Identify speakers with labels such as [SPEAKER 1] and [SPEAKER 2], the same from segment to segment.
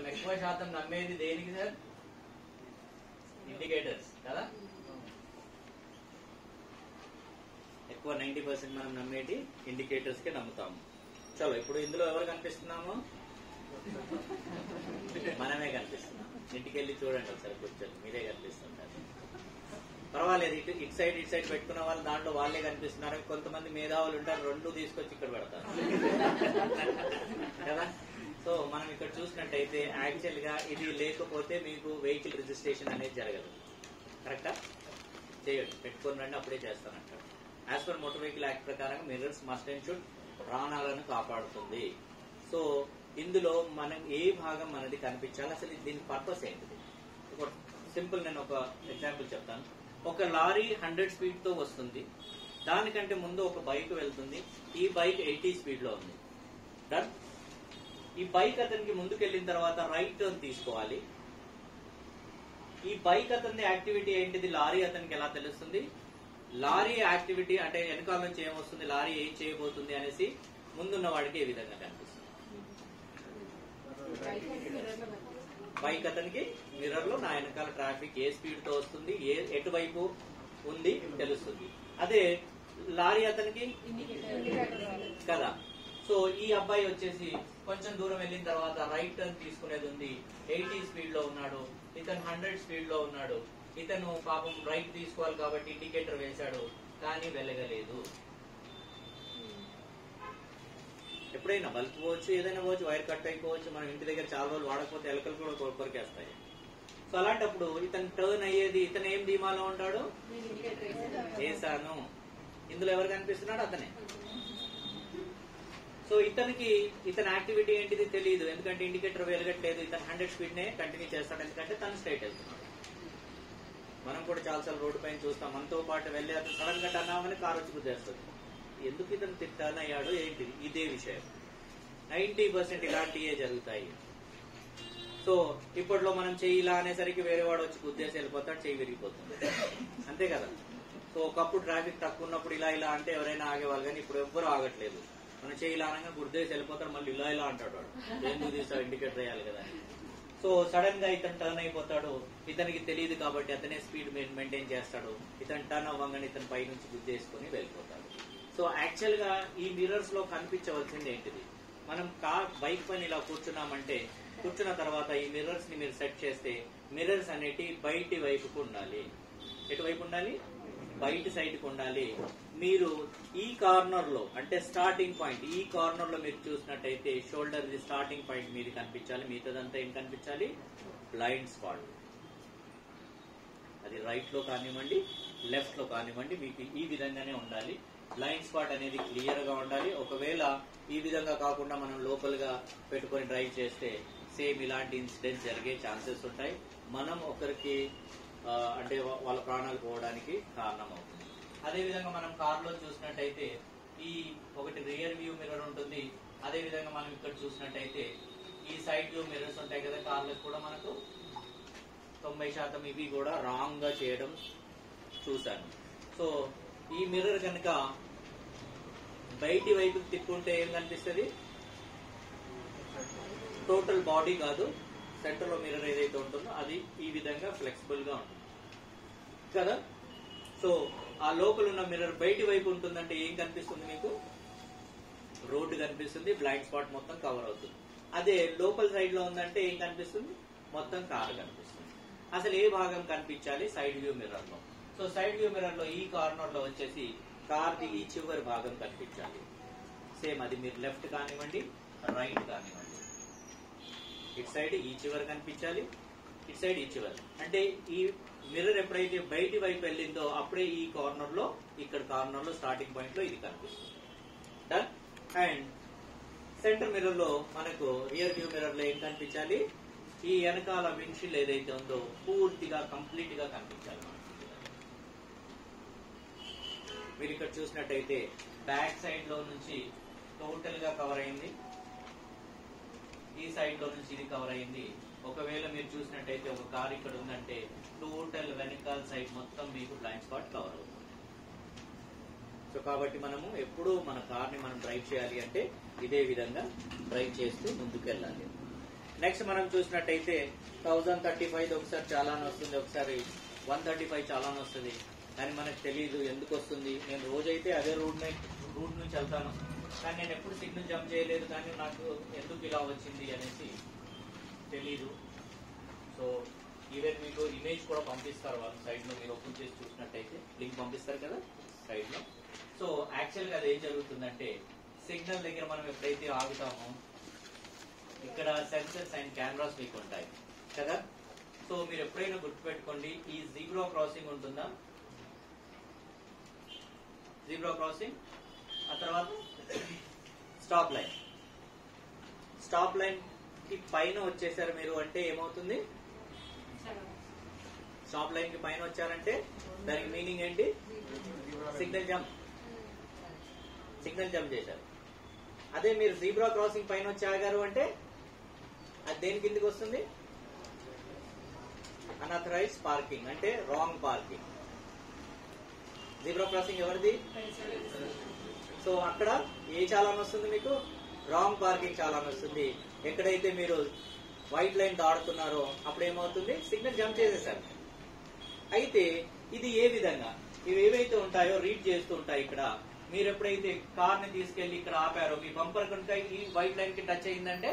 [SPEAKER 1] మనం ఎక్కువ శాతం నమ్మేది దేనికి సార్ ఇండికేటర్స్ కదా ఎక్కువ నైన్టీ పర్సెంట్ మనం నమ్మేటి ఇండికేటర్స్ కే నమ్ముతాము చలో ఇప్పుడు ఇందులో ఎవరు కనిపిస్తున్నాము మనమే కనిపిస్తున్నాం ఇంటికి వెళ్ళి చూడండి ఒకసారి కూర్చొని మీరే కనిపిస్తుంటారు పర్వాలేదు ఇటు ఇటు సైడ్ ఇటు సైడ్ పెట్టుకున్న వాళ్ళు దాంట్లో వాళ్ళే కనిపిస్తున్నారు కొంతమంది మేధావులు ఉంటారు రెండు తీసుకొచ్చి ఇక్కడ పెడతారు కదా సో మనం ఇక్కడ చూసినట్టయితే యాక్చువల్ గా ఇది లేకపోతే మీకు వెహికల్ రిజిస్ట్రేషన్ అనేది జరగదు కరెక్టా చేయండి పెట్టుకొని రండి అప్పుడే చేస్తానంటారు as per motor vehicle act ప్రకారం మిర్రర్స్ మస్ట్ అండ్ షుడ్ ప్రాణాలను కాపాడుతుంది సో ఇందులో మనం ఏ భాగం మనది కనిపించాలి అసలు దీని పర్పస్ ఏంటిది ఒక సింపుల్ నేను ఒక ఎగ్జాంపుల్ చెప్తాను ఒక లారీ హండ్రెడ్ స్పీడ్ తో వస్తుంది దానికంటే ముందు ఒక బైక్ వెళ్తుంది ఈ బైక్ ఎయిటీ స్పీడ్ లో ఉంది డన్ ఈ బైక్ అతనికి ముందుకెళ్ళిన తర్వాత రైట్ టర్న్ తీసుకోవాలి ఈ బైక్ అతని యాక్టివిటీ ఏంటిది లారీ అతనికి ఎలా తెలుస్తుంది లారీ యాక్టివిటీ అంటే వెనకాల నుంచి ఏమొస్తుంది లారీ ఏం చేయబోతుంది అనేసి ముందున్న వాడికి ఏ విధంగా కనిపిస్తుంది బైక్ అతనికి మిర్రర్ లో నా వెనకాల ట్రాఫిక్ ఏ స్పీడ్ తో వస్తుంది ఏ ఎటువైపు ఉంది తెలుస్తుంది అదే లారీ అతనికి కదా సో ఈ అబ్బాయి వచ్చేసి కొంచెం దూరం వెళ్ళిన తర్వాత రైట్ టర్న్ తీసుకునేది ఉంది ఎయిటీ స్పీడ్ లో ఉన్నాడు ఇతను హండ్రెడ్ స్పీడ్ లో ఉన్నాడు ఇతను పాపం రైట్ తీసుకోవాలి కాబట్టి ఇండికేటర్ వేశాడు కానీ వెళ్ళగలేదు ఎప్పుడైనా బల్బ్ పోవచ్చు ఏదైనా పోవచ్చు వైర్ కట్ అయిపోవచ్చు మనం ఇంటి దగ్గర చాలా రోజులు వాడకపోతే ఎలకలు కూడా కొ- కొరికేస్తాయి సో అలాంటప్పుడు ఇతను టర్న్ అయ్యేది ఇతను ఏం ధీమాలో ఉంటాడు వేసాను ఇందులో ఎవరు కనిపిస్తున్నాడు అతనే సో ఇతనికి ఇతని యాక్టివిటీ ఏంటిది తెలియదు ఎందుకంటే ఇండికేటర్ వెలగట్లేదు ఇతను హండ్రెడ్ స్పీడ్ నే కంటిన్యూ చేస్తాడు ఎందుకంటే తను స్ట్రైట్ వెళ్తున్నాడు మనం కూడా చాలాసార్లు రోడ్డు పైన చూస్తాం మనతో పాటు వెళ్ళి అతను సడన్ గా టర్న్ అవ్వగానే కార్ వచ్చి గుద్దేస్తుంది ఎందుకు ఇతను టర్న్ అయ్యాడు ఏంటిది ఇదే విషయం నైన్టీ పర్సెంట్ ఇలాంటివే జరుగుతాయి సో ఇప్పట్లో మనం చెయ్యి ఇలా అనేసరికి వేరే వాడు వచ్చి గుద్దేసి వెళ్ళిపోతాడు చెయ్యి విరిగిపోతుంది అంతే కదా సో ఒకప్పుడు ట్రాఫిక్ తక్కువ ఉన్నప్పుడు ఇలా ఇలా అంటే ఎవరైనా ఆగేవాళ్ళు కానీ ఇప్పుడు ఎవ్వరు ఆగట్లేదు మనం చెయ్యి ఇలా అనగా గుర్దేసి వెళ్ళిపోతాడు మళ్ళీ ఇలా ఇలా అంటాడు వాడు ఎందుకు తీసావు ఇండికేటర్ వేయాలి కదా అని. సో సడన్ గా ఇతను టర్న్ అయిపోతాడు ఇతనికి తెలియదు కాబట్టి అతనే స్పీడ్ మెయింటైన్ చేస్తాడు ఇతను టర్న్ అవ్వగానే ఇతను పై నుంచి గుద్దేసుకుని వెళ్ళిపోతాడు సో యాక్చువల్ గా ఈ మిర్రర్స్ లో కనిపించవలసింది ఏంటిది మనం కార్ బైక్ పైన ఇలా కూర్చున్నామంటే కూర్చున్న తర్వాత ఈ మిర్రర్స్ ని మీరు సెట్ చేస్తే మిర్రర్స్ అనేటి బయటి వైపుకు ఉండాలి ఎటువైపు ఉండాలి బయటి సైడ్ కు ఉండాలి మీరు ఈ కార్నర్ లో అంటే స్టార్టింగ్ పాయింట్ ఈ కార్నర్ లో మీరు చూసినట్టయితే షోల్డర్ ది స్టార్టింగ్ పాయింట్ మీది కనిపించాలి మిగతాదంతా ఏం కనిపించాలి బ్లైండ్ స్పాట్ అది రైట్ లో కానివ్వండి లెఫ్ట్ లో కానివ్వండి మీకు ఈ విధంగానే ఉండాలి బ్లైండ్ స్పాట్ అనేది క్లియర్ గా ఉండాలి ఒకవేళ ఈ విధంగా కాకుండా మనం లోకల్ గా పెట్టుకొని డ్రైవ్ చేస్తే సేమ్ ఇలాంటి ఇన్సిడెంట్స్ జరిగే ఛాన్సెస్ ఉంటాయి మనం ఒకరికి ఆ, అంటే వా- వాళ్ళ ప్రాణాలు పోవడానికి కారణం అవుతుంది అదే విధంగా మనం కార్ లో చూసినట్టయితే ఈ ఒకటి రియర్ వ్యూ మిర్రర్ ఉంటుంది అదే విధంగా మనం ఇక్కడ చూసినట్టయితే ఈ సైడ్ వ్యూ మిర్రర్స్ ఉంటాయి కదా కార్లకు కూడా మనకు తొంభై శాతం ఇవి కూడా రాంగ్ గా చేయడం చూశాను సో ఈ మిర్రర్ కనుక బయటి వైపు తిప్పుంటే ఏం కనిపిస్తుంది టోటల్ బాడీ కాదు సెంటర్ లో మిర్రర్ ఏదైతే ఉంటుందో అది ఈ విధంగా ఫ్లెక్సిబుల్ గా ఉంటుంది కదా సో ఆ లోపల ఉన్న మిర్రర్ బయటి వైపు ఉంటుందంటే ఏం కనిపిస్తుంది మీకు రోడ్డు కనిపిస్తుంది బ్లైండ్ స్పాట్ మొత్తం కవర్ అవుతుంది అదే లోపల సైడ్ లో ఉందంటే ఏం కనిపిస్తుంది మొత్తం కార్ కనిపిస్తుంది అసలు ఏ భాగం కనిపించాలి సైడ్ వ్యూ మిర్రర్ లో సో సైడ్ వ్యూ మిర్రర్ లో ఈ కార్నర్ లో వచ్చేసి కార్ ది ఈ చివరి భాగం కనిపించాలి సేమ్ అది మీరు లెఫ్ట్ కానివ్వండి రైట్ కానివ్వండి ఇటు సైడ్ ఈ చివరి కనిపించాలి ఇటు సైడ్ ఈ చివరి అంటే ఈ మిర్రర్ ఎప్పుడైతే బయటి వైపు వెళ్ళిందో అప్పుడే ఈ కార్నర్ లో ఇక్కడ కార్నర్ లో స్టార్టింగ్ పాయింట్ లో ఇది కనిపిస్తుంది డన్ అండ్ సెంటర్ మిర్రర్ లో మనకు రియర్ వ్యూ మిర్రర్ లో ఏం కనిపించాలి ఈ వెనకాల విండ్షీల్డ్ ఏదైతే ఉందో పూర్తిగా కంప్లీట్ గా కనిపించాలి మనకి. మీరు ఇక్కడ చూసినట్టయితే బ్యాక్ సైడ్ లో నుంచి టోటల్ గా కవర్ అయింది ఈ సైడ్ లో నుంచి ఇది కవర్ అయింది ఒకవేళ మీరు చూసినట్టయితే ఒక కార్ ఇక్కడ ఉందంటే టోటల్ వెనకాల సైడ్ మొత్తం మీకు బ్లైండ్ స్పాట్ కవర్ అవుతుంది సో కాబట్టి మనము ఎప్పుడు మన కార్ ని మనం డ్రైవ్ చేయాలి అంటే ఇదే విధంగా డ్రైవ్ చేస్తూ ముందుకు వెళ్ళాలి నెక్స్ట్ మనం చూసినట్టయితే థౌజండ్ థర్టీ ఫైవ్ ఒకసారి చాలానే వస్తుంది ఒకసారి వన్ థర్టీ ఫైవ్ చాలానే వస్తుంది కానీ మనకు తెలియదు ఎందుకు వస్తుంది నేను రోజైతే అదే రూట్ రూట్ నుంచి వెళ్తాను కానీ నేను ఎప్పుడు సిగ్నల్ జంప్ చేయలేదు కానీ నాకు ఎందుకు ఇలా వచ్చింది అనేసి తెలీదు సో ఈవెన్ మీకు ఇమేజ్ కూడా పంపిస్తారు వాళ్ళు సైడ్ లో మీరు ఓపెన్ చేసి చూసినట్టయితే లింక్ పంపిస్తారు కదా సైడ్ లో సో యాక్చువల్ గా అది ఏం జరుగుతుందంటే సిగ్నల్ దగ్గర మనం ఎప్పుడైతే ఆగుతామో ఇక్కడ సెన్సర్స్ అండ్ కెమెరాస్ మీకు ఉంటాయి కదా సో మీరు ఎప్పుడైనా గుర్తుపెట్టుకోండి ఈ జీబ్రా క్రాసింగ్ ఉంటుందా జీబ్రా క్రాసింగ్ ఆ తర్వాత స్టాప్ లైన్ స్టాప్ లైన్ కి పైన వచ్చేసారు మీరు అంటే ఏమవుతుంది స్టాప్ లైన్ కి పైన వచ్చారంటే దానికి మీనింగ్ ఏంటి సిగ్నల్ జంప్ సిగ్నల్ జంప్ చేశారు అదే మీరు జీబ్రా క్రాసింగ్ పైన వచ్చి ఆగారు అంటే అది దేని కిందకి వస్తుంది అన్అథరైజ్ పార్కింగ్ అంటే రాంగ్ పార్కింగ్ జీబ్రా క్రాసింగ్ ఎవరిది సో అక్కడ ఏ చాలాన్ వస్తుంది మీకు రాంగ్ పార్కింగ్ చాలాన్ వస్తుంది ఎక్కడైతే మీరు వైట్ లైన్ దాడుతున్నారో అప్పుడు ఏమవుతుంది సిగ్నల్ జంప్ చేసేసారు అయితే ఇది ఏ విధంగా ఇవి ఏవైతే ఉంటాయో రీడ్ చేస్తూ ఉంటాయి ఇక్కడ మీరు ఎప్పుడైతే కార్ ని తీసుకెళ్లి ఇక్కడ ఆపారో మీ బంపర్ కనుక ఈ వైట్ లైన్ కి టచ్ అయిందంటే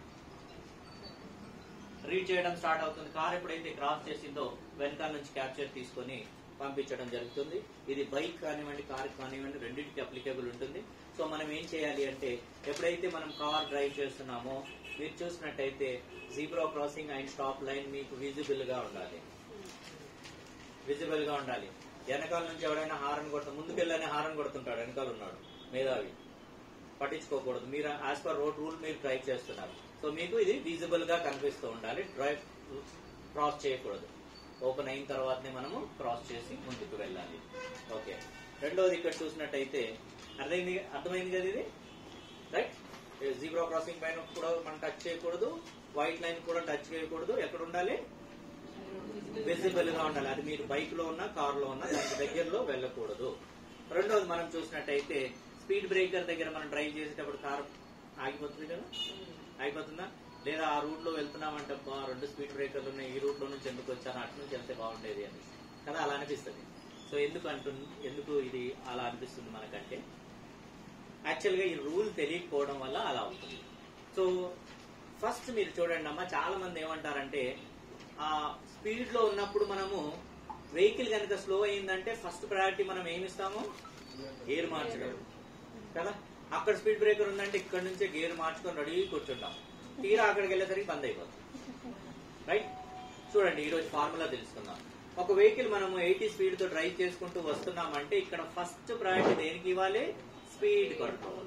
[SPEAKER 1] రీడ్ చేయడం స్టార్ట్ అవుతుంది కార్ ఎప్పుడైతే క్రాస్ చేసిందో వెనకాల నుంచి క్యాప్చర్ తీసుకొని పంపించడం జరుగుతుంది ఇది బైక్ కానివ్వండి కార్ కానివ్వండి రెండింటికి అప్లికేబుల్ ఉంటుంది సో మనం ఏం చేయాలి అంటే ఎప్పుడైతే మనం కార్ డ్రైవ్ చేస్తున్నామో మీరు చూసినట్టయితే zebra crossing and stop line మీకు విజిబుల్ గా ఉండాలి విజిబుల్ గా ఉండాలి వెనకాల నుంచి ఎవడైనా హారన్ కొడతా ముందుకెళ్ళని హారన్ కొడుతుంటాడు వెనకాల ఉన్నాడు మేధావి పట్టించుకోకూడదు మీరు యాజ్ పర్ రోడ్ రూల్ మీరు డ్రైవ్ చేస్తున్నారు సో మీకు ఇది విజిబుల్ గా కనిపిస్తూ ఉండాలి డ్రైవ్ క్రాస్ చేయకూడదు ఓపెన్ అయిన తర్వాతనే మనము క్రాస్ చేసి ముందుకు వెళ్ళాలి ఓకే రెండోది ఇక్కడ చూసినట్టయితే అర్థమైంది అర్థమైంది కదా ఇది రైట్ జీబ్రా క్రాసింగ్ పైన కూడా మనం టచ్ చేయకూడదు వైట్ లైన్ కూడా టచ్ చేయకూడదు ఎక్కడ ఉండాలి విజిబుల్ గా ఉండాలి అది మీరు బైక్ లో ఉన్నా కార్ లో ఉన్నా దానికి దగ్గరలో వెళ్ళకూడదు రెండోది మనం చూసినట్టయితే స్పీడ్ బ్రేకర్ దగ్గర మనం డ్రైవ్ చేసేటప్పుడు కార్ ఆగిపోతుంది కదా ఆగిపోతుందా లేదా ఆ రూట్ లో వెళ్తున్నామంటే అబ్బా, రెండు స్పీడ్ బ్రేకర్లు ఉన్నాయి ఈ రూట్ లో నుంచి ఎందుకు వచ్చాను అటు నుంచి వెళ్తే బాగుండేది అని కదా అలా అనిపిస్తుంది సో ఎందుకు అంటు ఎందుకు ఇది అలా అనిపిస్తుంది మనకంటే యాక్చువల్ గా ఈ రూల్ తెలియకపోవడం వల్ల అలా అవుతుంది సో ఫస్ట్ మీరు చూడండి అమ్మా చాలా మంది ఏమంటారంటే ఆ స్పీడ్ లో ఉన్నప్పుడు మనము వెహికల్ కనుక స్లో అయిందంటే ఫస్ట్ ప్రయారిటీ మనం ఏమి ఇస్తాము గేర్ మార్చడం కదా అక్కడ స్పీడ్ బ్రేకర్ ఉందంటే ఇక్కడ నుంచే గేర్ మార్చుకొని రెడీ కూర్చుంటాం తీరా అక్కడికి వెళ్ళేసరికి బంద్ అయిపోతుంది రైట్ చూడండి ఈరోజు ఫార్ములా తెలుసుకుందాం ఒక వెహికల్ మనము ఎయిటీ స్పీడ్ తో డ్రైవ్ చేసుకుంటూ వస్తున్నామంటే ఇక్కడ ఫస్ట్ ప్రయారిటీ దేనికి ఇవ్వాలి స్పీడ్ కంట్రోల్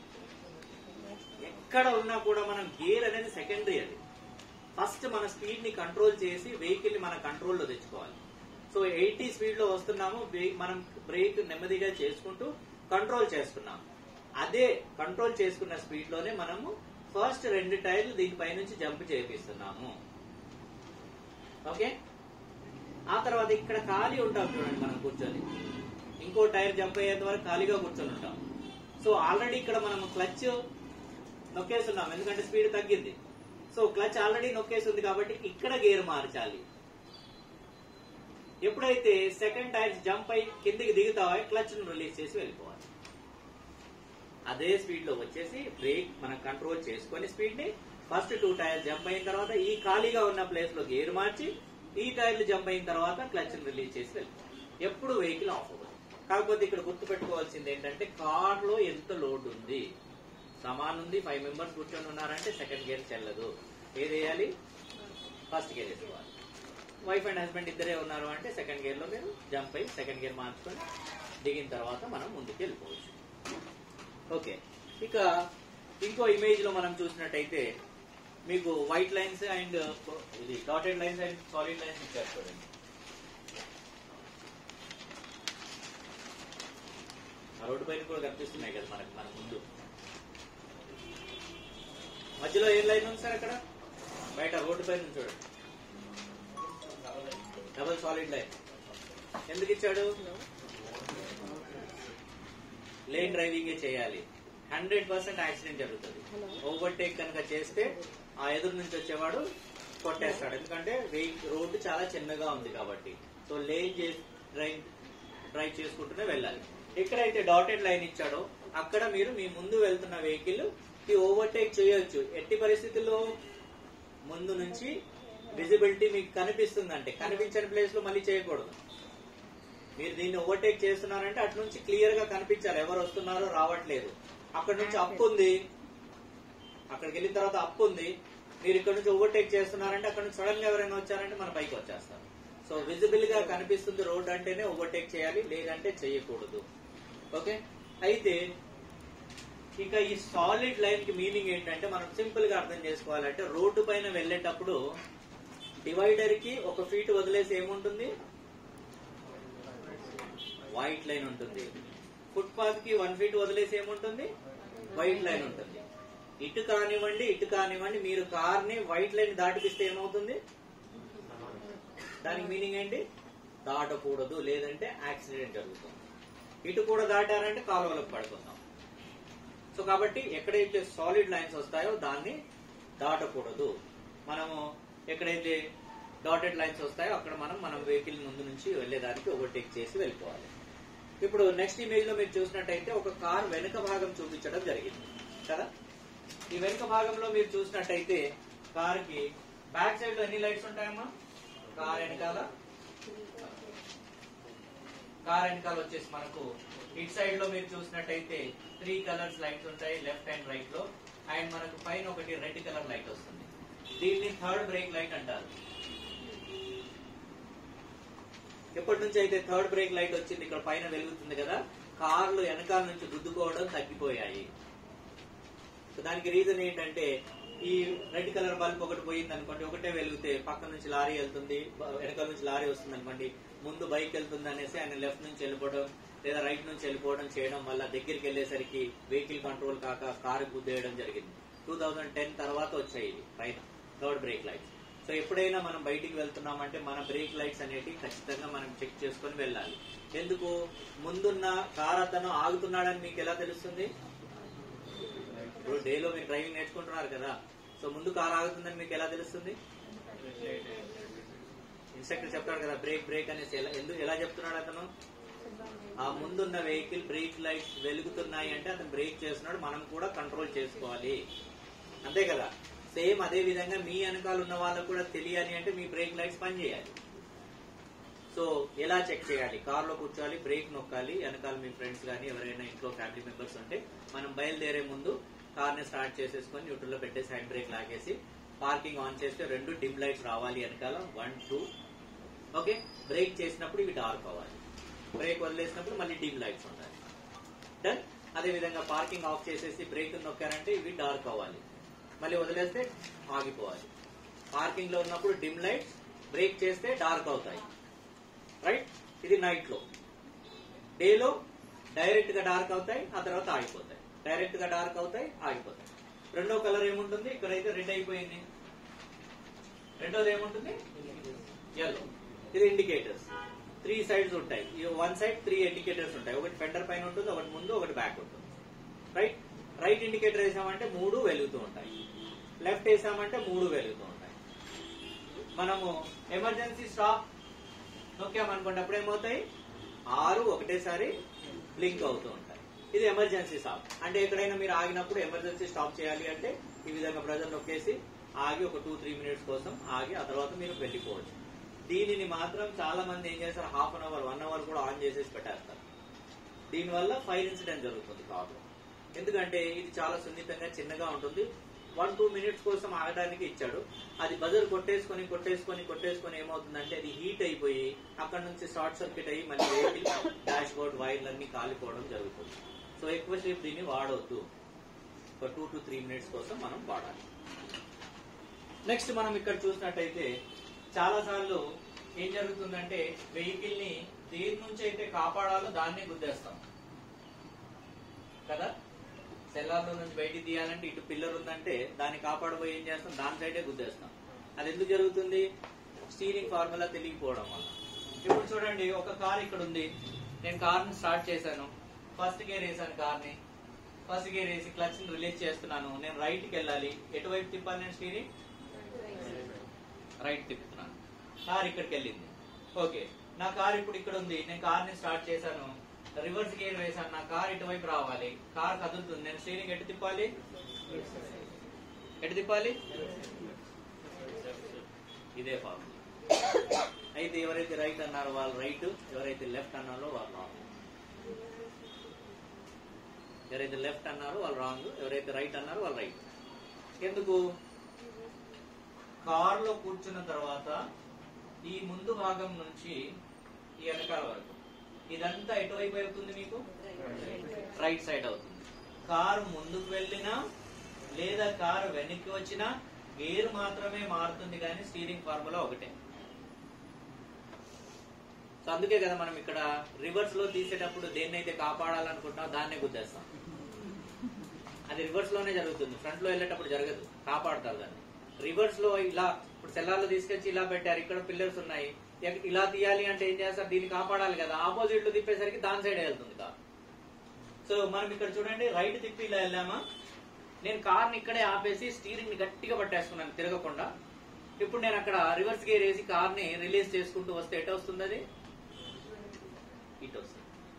[SPEAKER 1] ఎక్కడ ఉన్నా కూడా మనం గేర్ అనేది సెకండరీ అది ఫస్ట్ మన స్పీడ్ ని కంట్రోల్ చేసి వెహికల్ ని మన కంట్రోల్లో తెచ్చుకోవాలి సో ఎయిటీ స్పీడ్ లో వస్తున్నాము బ్రే- మనం బ్రేక్ నెమ్మదిగా చేసుకుంటూ కంట్రోల్ చేస్తున్నాం అదే కంట్రోల్ చేసుకున్న స్పీడ్ లోనే మనము ఫస్ట్ రెండు టైర్లు దీనిపై నుంచి జంప్ చేపిస్తున్నాము ఓకే ఆ తర్వాత ఇక్కడ ఖాళీ ఉంటాం చూడండి మనం కూర్చొని ఇంకో టైర్ జంప్ అయ్యేంత వరకు ఖాళీగా కూర్చొని ఉంటాం సో ఆల్రెడీ ఇక్కడ మనం క్లచ్ నొక్కేస్తున్నాం ఎందుకంటే స్పీడ్ తగ్గింది సో క్లచ్ ఆల్రెడీ నొక్కేసింది కాబట్టి ఇక్కడ గేర్ మార్చాలి ఎప్పుడైతే సెకండ్ టైర్ జంప్ అయి కిందికి దిగుతావో క్లచ్ ను రిలీజ్ చేసి వెళ్ళిపోవాలి అదే స్పీడ్ లో వచ్చేసి బ్రేక్ మనం కంట్రోల్ చేసుకొని స్పీడ్ ని ఫస్ట్ టూ టైర్ జంప్ అయిన తర్వాత ఈ ఖాళీగా ఉన్న ప్లేస్ లో గేర్ మార్చి ఈ టైర్లు జంప్ అయిన తర్వాత క్లచ్ ని రిలీజ్ చేసి వెళ్ళిపోవాలి ఎప్పుడు వెహికల్ ఆఫ్ అవ్వదు కాకపోతే ఇక్కడ గుర్తు పెట్టుకోవాల్సింది ఏంటంటే కార్ లో ఎంత లోడ్ ఉంది సమాన్ ఉంది ఫైవ్ మెంబర్స్ కూర్చొని ఉన్నారంటే సెకండ్ గేర్ చెల్లదు ఏది వేయాలి ఫస్ట్ గేర్ వేసుకోవాలి వైఫ్ అండ్ హస్బెండ్ ఇద్దరే ఉన్నారు అంటే సెకండ్ గేర్ లో మీరు జంప్ అయ్యి సెకండ్ గేర్ మార్చుకొని దిగిన తర్వాత మనం ముందుకు వెళ్ళిపోవచ్చు ఓకే ఇక ఇంకో ఇమేజ్ లో మనం చూసినట్టయితే మీకు వైట్ లైన్స్ అండ్ ఇది dotted lines and solid lines ఇచ్చారు చూడండి ఆ రోడ్డు పైన కూడా కనిపిస్తున్నాయి కదా మనకు మన ముందు మధ్యలో ఏ లైన్ ఉంది సార్ అక్కడ బయట రోడ్డు పైన ఉంది చూడండి డబుల్ సాలిడ్ లైన్ ఎందుకు ఇచ్చాడు లేన్ డ్రైవింగ్ చేయాలి హండ్రెడ్ పర్సెంట్ యాక్సిడెంట్ జరుగుతుంది ఓవర్టేక్ కనుక చేస్తే ఆ ఎదురు నుంచి వచ్చేవాడు కొట్టేస్తాడు ఎందుకంటే వెహికల్ రోడ్డు చాలా చిన్నగా ఉంది కాబట్టి సో లేన్ చేసి డ్రైవ్ డ్రైవ్ చేసుకుంటూనే వెళ్ళాలి ఎక్కడైతే డాటెడ్ లైన్ ఇచ్చాడో అక్కడ మీరు మీ ముందు వెళ్తున్న వెహికల్ కి ఓవర్టేక్ చేయొచ్చు ఎట్టి పరిస్థితుల్లో ముందు నుంచి విజిబిలిటీ మీకు కనిపిస్తుందంటే కనిపించని ప్లేస్ లో మళ్ళీ చేయకూడదు మీరు దీన్ని ఓవర్టేక్ చేస్తున్నారంటే అటు నుంచి క్లియర్ గా కనిపించాలి ఎవరు వస్తున్నారో రావట్లేదు అక్కడ నుంచి అప్పు ఉంది అక్కడికి వెళ్ళిన తర్వాత అప్పు ఉంది మీరు ఇక్కడ నుంచి ఓవర్టేక్ చేస్తున్నారంటే అక్కడ నుంచి సడన్ గా ఎవరైనా వచ్చారంటే మన పైకి వచ్చేస్తారు సో విజిబుల్ గా కనిపిస్తుంది రోడ్ అంటేనే ఓవర్టేక్ చేయాలి లేదంటే చేయకూడదు ఓకే అయితే ఇక ఈ సాలిడ్ లైన్ కి మీనింగ్ ఏంటంటే మనం సింపుల్ గా అర్థం చేసుకోవాలంటే రోడ్డు పైన వెళ్ళేటప్పుడు డివైడర్ కి ఒక ఫీట్ వదిలేసి ఏముంటుంది వైట్ లైన్ ఉంటుంది ఫుట్పాత్ కి వన్ ఫీట్ వదిలేసి ఏముంటుంది వైట్ లైన్ ఉంటుంది ఇటు కానివ్వండి ఇటు కానివ్వండి మీరు కార్ ని వైట్ లైన్ దాటిపిస్తే ఏమవుతుంది దానికి మీనింగ్ ఏంటి దాటకూడదు లేదంటే యాక్సిడెంట్ జరుగుతుంది ఇటు కూడా దాటారంటే కాలువలకు పడుకుందాం సో కాబట్టి ఎక్కడైతే సాలిడ్ లైన్స్ వస్తాయో దాన్ని దాటకూడదు మనము ఎక్కడైతే డాటెడ్ లైన్స్ వస్తాయో అక్కడ మనం మనం వెహికల్ ముందు నుంచి వెళ్ళేదానికి ఓవర్టేక్ చేసి వెళ్ళిపోవాలి ఇప్పుడు నెక్స్ట్ ఇమేజ్ లో మీరు చూసినట్టయితే ఒక కార్ వెనుక భాగం చూపించడం జరిగింది కదా ఈ వెనుక భాగంలో మీరు చూసినట్టయితే కార్ కి బ్యాక్ సైడ్ లో ఎన్ని లైట్స్ ఉంటాయమ్మా కార్ వెనకాల కార్ వెనకాల వచ్చేసి మనకు ఇట్ సైడ్ లో మీరు చూసినట్టయితే త్రీ కలర్స్ లైట్స్ ఉంటాయి లెఫ్ట్ అండ్ రైట్ లో అండ్ మనకు పైన ఒకటి రెడ్ కలర్ లైట్ వస్తుంది దీన్ని థర్డ్ బ్రేక్ లైట్ అంటారు ఎప్పటి నుంచి అయితే థర్డ్ బ్రేక్ లైట్ వచ్చింది ఇక్కడ పైన వెలుగుతుంది కదా కార్లు వెనకాల నుంచి గుద్దుకోవడం తగ్గిపోయాయి సో దానికి రీజన్ ఏంటంటే ఈ రెడ్ కలర్ బల్బ్ ఒకటి పోయింది అనుకోండి ఒకటే వెలిగితే పక్క నుంచి లారీ వెళ్తుంది బ- వెనకాల నుంచి లారీ వస్తుంది అనుకోండి ముందు బైక్ వెళ్తుంది అనేసి ఆయన లెఫ్ట్ నుంచి వెళ్ళిపోవడం లేదా రైట్ నుంచి వెళ్ళిపోవడం చేయడం వల్ల దగ్గరికి వెళ్ళేసరికి వెహికల్ కంట్రోల్ కాక కారు గుద్దేయడం జరిగింది టూ థౌజండ్ టెన్ తర్వాత వచ్చాయి ఇవి పైన థర్డ్ బ్రేక్ లైట్స్ సో ఎప్పుడైనా మనం బయటికి వెళ్తున్నామంటే మన బ్రేక్ లైట్స్ అనేవి ఖచ్చితంగా మనం చెక్ చేసుకొని వెళ్ళాలి ఎందుకు ముందున్న కార్ అతను ఆగుతున్నాడని మీకు ఎలా తెలుస్తుంది ఇప్పుడు డేలో మీరు డ్రైవింగ్ నేర్చుకుంటున్నారు కదా సో ముందు కార్ ఆగుతుందని మీకు ఎలా తెలుస్తుంది ఇన్స్ట్రక్టర్ చెప్తాడు కదా బ్రేక్ బ్రేక్ అనేసి ఎలా ఎందుకు ఎలా చెప్తున్నాడు అతను ఆ ముందున్న వెహికల్ బ్రేక్ లైట్స్ వెలుగుతున్నాయి అంటే అతను బ్రేక్ చేస్తున్నాడు మనం కూడా కంట్రోల్ చేసుకోవాలి అంతే కదా సేమ్ అదే విధంగా మీ వెనకాల ఉన్న వాళ్ళకు కూడా తెలియాలి అంటే మీ బ్రేక్ లైట్స్ పనిచేయాలి సో ఎలా చెక్ చేయాలి కార్ లో కూర్చోవాలి బ్రేక్ నొక్కాలి వెనకాల మీ ఫ్రెండ్స్ కానీ ఎవరైనా ఇంట్లో ఫ్యామిలీ మెంబర్స్ ఉంటే మనం బయలుదేరే ముందు కార్ ని స్టార్ట్ చేసేసుకొని న్యూట్రల్ లో పెట్టేసి హ్యాండ్ బ్రేక్ లాగేసి పార్కింగ్ ఆన్ చేస్తే రెండు డిమ్ లైట్స్ రావాలి వెనకాల వన్ టూ ఓకే బ్రేక్ చేసినప్పుడు ఇవి డార్క్ అవ్వాలి బ్రేక్ వదిలేసినప్పుడు మళ్ళీ డిమ్ లైట్స్ ఉండాలి డన్ అదే విధంగా పార్కింగ్ ఆఫ్ చేసేసి బ్రేక్ నొక్కారంటే ఇవి డార్క్ అవ్వాలి మళ్ళీ వదిలేస్తే ఆగిపోవాలి పార్కింగ్ లో ఉన్నప్పుడు డిమ్ లైట్స్ బ్రేక్ చేస్తే డార్క్ అవుతాయి రైట్ ఇది నైట్ లో డేలో డైరెక్ట్ గా డార్క్ అవుతాయి ఆ తర్వాత ఆగిపోతాయి డైరెక్ట్ గా డార్క్ అవుతాయి ఆగిపోతాయి రెండో కలర్ ఏముంటుంది ఇక్కడైతే రెడ్ అయిపోయింది రెండోది ఏముంటుంది ఎల్లో ఇది ఇండికేటర్స్ త్రీ సైడ్స్ ఉంటాయి వన్ సైడ్ త్రీ ఇండికేటర్స్ ఉంటాయి ఒకటి ఫెండర్ పైన ఉంటుంది ఒకటి ముందు ఒకటి బ్యాక్ ఉంటుంది రైట్ రైట్ ఇండికేటర్ వేసామంటే మూడు వెలుగుతూ ఉంటాయి లెఫ్ట్ వేసామంటే మూడు వెలుగుతూ ఉంటాయి మనము ఎమర్జెన్సీ స్టాప్ నొక్కామనుకోండి అప్పుడు ఏమవుతాయి ఆరు ఒకటేసారి బ్లింక్ అవుతూ ఉంటాయి ఇది ఎమర్జెన్సీ స్టాప్ అంటే ఎక్కడైనా మీరు ఆగినప్పుడు ఎమర్జెన్సీ స్టాప్ చేయాలి అంటే ఈ విధంగా బ్రదర్ నొక్కేసి ఆగి ఒక టూ త్రీ మినిట్స్ కోసం ఆగి ఆ తర్వాత మీరు వెళ్ళిపోవచ్చు దీనిని మాత్రం చాలా మంది ఏం చేస్తారు half an hour one hour కూడా ఆన్ చేసేసి పెట్టేస్తారు దీనివల్ల ఫైర్ ఇన్సిడెంట్ జరుగుతుంది కాదు ఎందుకంటే ఇది చాలా సున్నితంగా చిన్నగా ఉంటుంది వన్ టూ మినిట్స్ కోసం ఆగడానికి ఇచ్చాడు అది బజర్ కొట్టేసుకొని కొట్టేసుకొని కొట్టేసుకొని ఏమవుతుందంటే అది హీట్ అయిపోయి అక్కడ నుంచి షార్ట్ సర్క్యూట్ అయ్యి మళ్ళీ వెహికల్ డాష్ బోర్డ్ వైర్లన్నీ కాలిపోవడం జరుగుతుంది సో ఎక్కువసేపు దీన్ని వాడవద్దు ఒక టూ టు త్రీ మినిట్స్ కోసం మనం వాడాలి నెక్స్ట్ మనం ఇక్కడ చూసినట్టయితే చాలా సార్లు ఏం జరుగుతుందంటే వెహికల్ ని దేని నుంచి అయితే కాపాడాలో దాన్నే గుద్దేస్తాం కదా సెల్లార్లో నుంచి బయటికి తీయాలంటే ఇటు పిల్లర్ ఉందంటే దాన్ని కాపాడబోయి ఏం చేస్తాం దాని సైడే గుద్దేస్తాం అది ఎందుకు జరుగుతుంది స్టీరింగ్ ఫార్ములా తెలియకపోవడం వల్ల ఇప్పుడు చూడండి ఒక కార్ ఇక్కడ ఉంది నేను కార్ ని స్టార్ట్ చేశాను ఫస్ట్ గేర్ వేసాను కార్ ని ఫస్ట్ గేర్ వేసి క్లచ్ ని రిలీజ్ చేస్తున్నాను నేను రైట్ కి వెళ్ళాలి ఎటువైపు తిప్పాలి నేను స్టీరింగ్ రైట్ తిప్పుతున్నాను కార్ ఇక్కడికి వెళ్ళింది ఓకే నా కార్ ఇప్పుడు ఇక్కడ ఉంది నేను కార్ ని స్టార్ట్ చేశాను రివర్స్ గేర్ వేసాను నా కార్ ఇటువైపు రావాలి కార్ కదులుతుంది నేను స్టీరింగ్ ఎటు తిప్పాలి ఎటు తిప్పాలి ఇదే ఫార్ములా అయితే ఎవరైతే రైట్ అన్నారో వాళ్ళు రైట్ ఎవరైతే లెఫ్ట్ అన్నారో వాళ్ళు రాంగ్ ఎవరైతే లెఫ్ట్ అన్నారో వాళ్ళు రాంగ్ ఎవరైతే రైట్ అన్నారో వాళ్ళు రైట్ ఎందుకు కారులో కూర్చున్న తర్వాత ఈ ముందు భాగం నుంచి ఈ వెనకాల వరకు ఇదంతా ఎటువైపు అవుతుంది మీకు రైట్ సైడ్ అవుతుంది కారు ముందుకు వెళ్ళినా లేదా కారు వెనక్కి వచ్చినా గేర్ మాత్రమే మారుతుంది కానీ స్టీరింగ్ ఫార్ములా ఒకటే సో అందుకే కదా మనం ఇక్కడ రివర్స్ లో తీసేటప్పుడు దేన్నైతే కాపాడాలనుకుంటున్నాం దాన్నే గుద్దేస్తాం అది రివర్స్ లోనే జరుగుతుంది ఫ్రంట్ లో వెళ్ళేటప్పుడు జరగదు కాపాడతారు దాన్ని రివర్స్ లో ఇలా ఇప్పుడు సెల్లార్లో తీసుకొచ్చి ఇలా పెట్టారు ఇక్కడ పిల్లర్స్ ఉన్నాయి ఎక్- ఇలా తీయాలి అంటే ఏం చేస్తారు దీన్ని కాపాడాలి కదా ఆపోజిట్ లో తిప్పేసరికి దాని సైడ్ వెళ్తుంది కార్ సో మనం ఇక్కడ చూడండి రైట్ తిప్పి ఇలా వెళ్ళామా నేను కార్ ని ఇక్కడే ఆపేసి స్టీరింగ్ ని గట్టిగా పట్టేసుకున్నాను తిరగకుండా ఇప్పుడు నేను అక్కడ రివర్స్ గేర్ వేసి కార్ ని రిలీజ్ చేసుకుంటూ వస్తే ఎటు వస్తుంది అది ఇటు వస్తుంది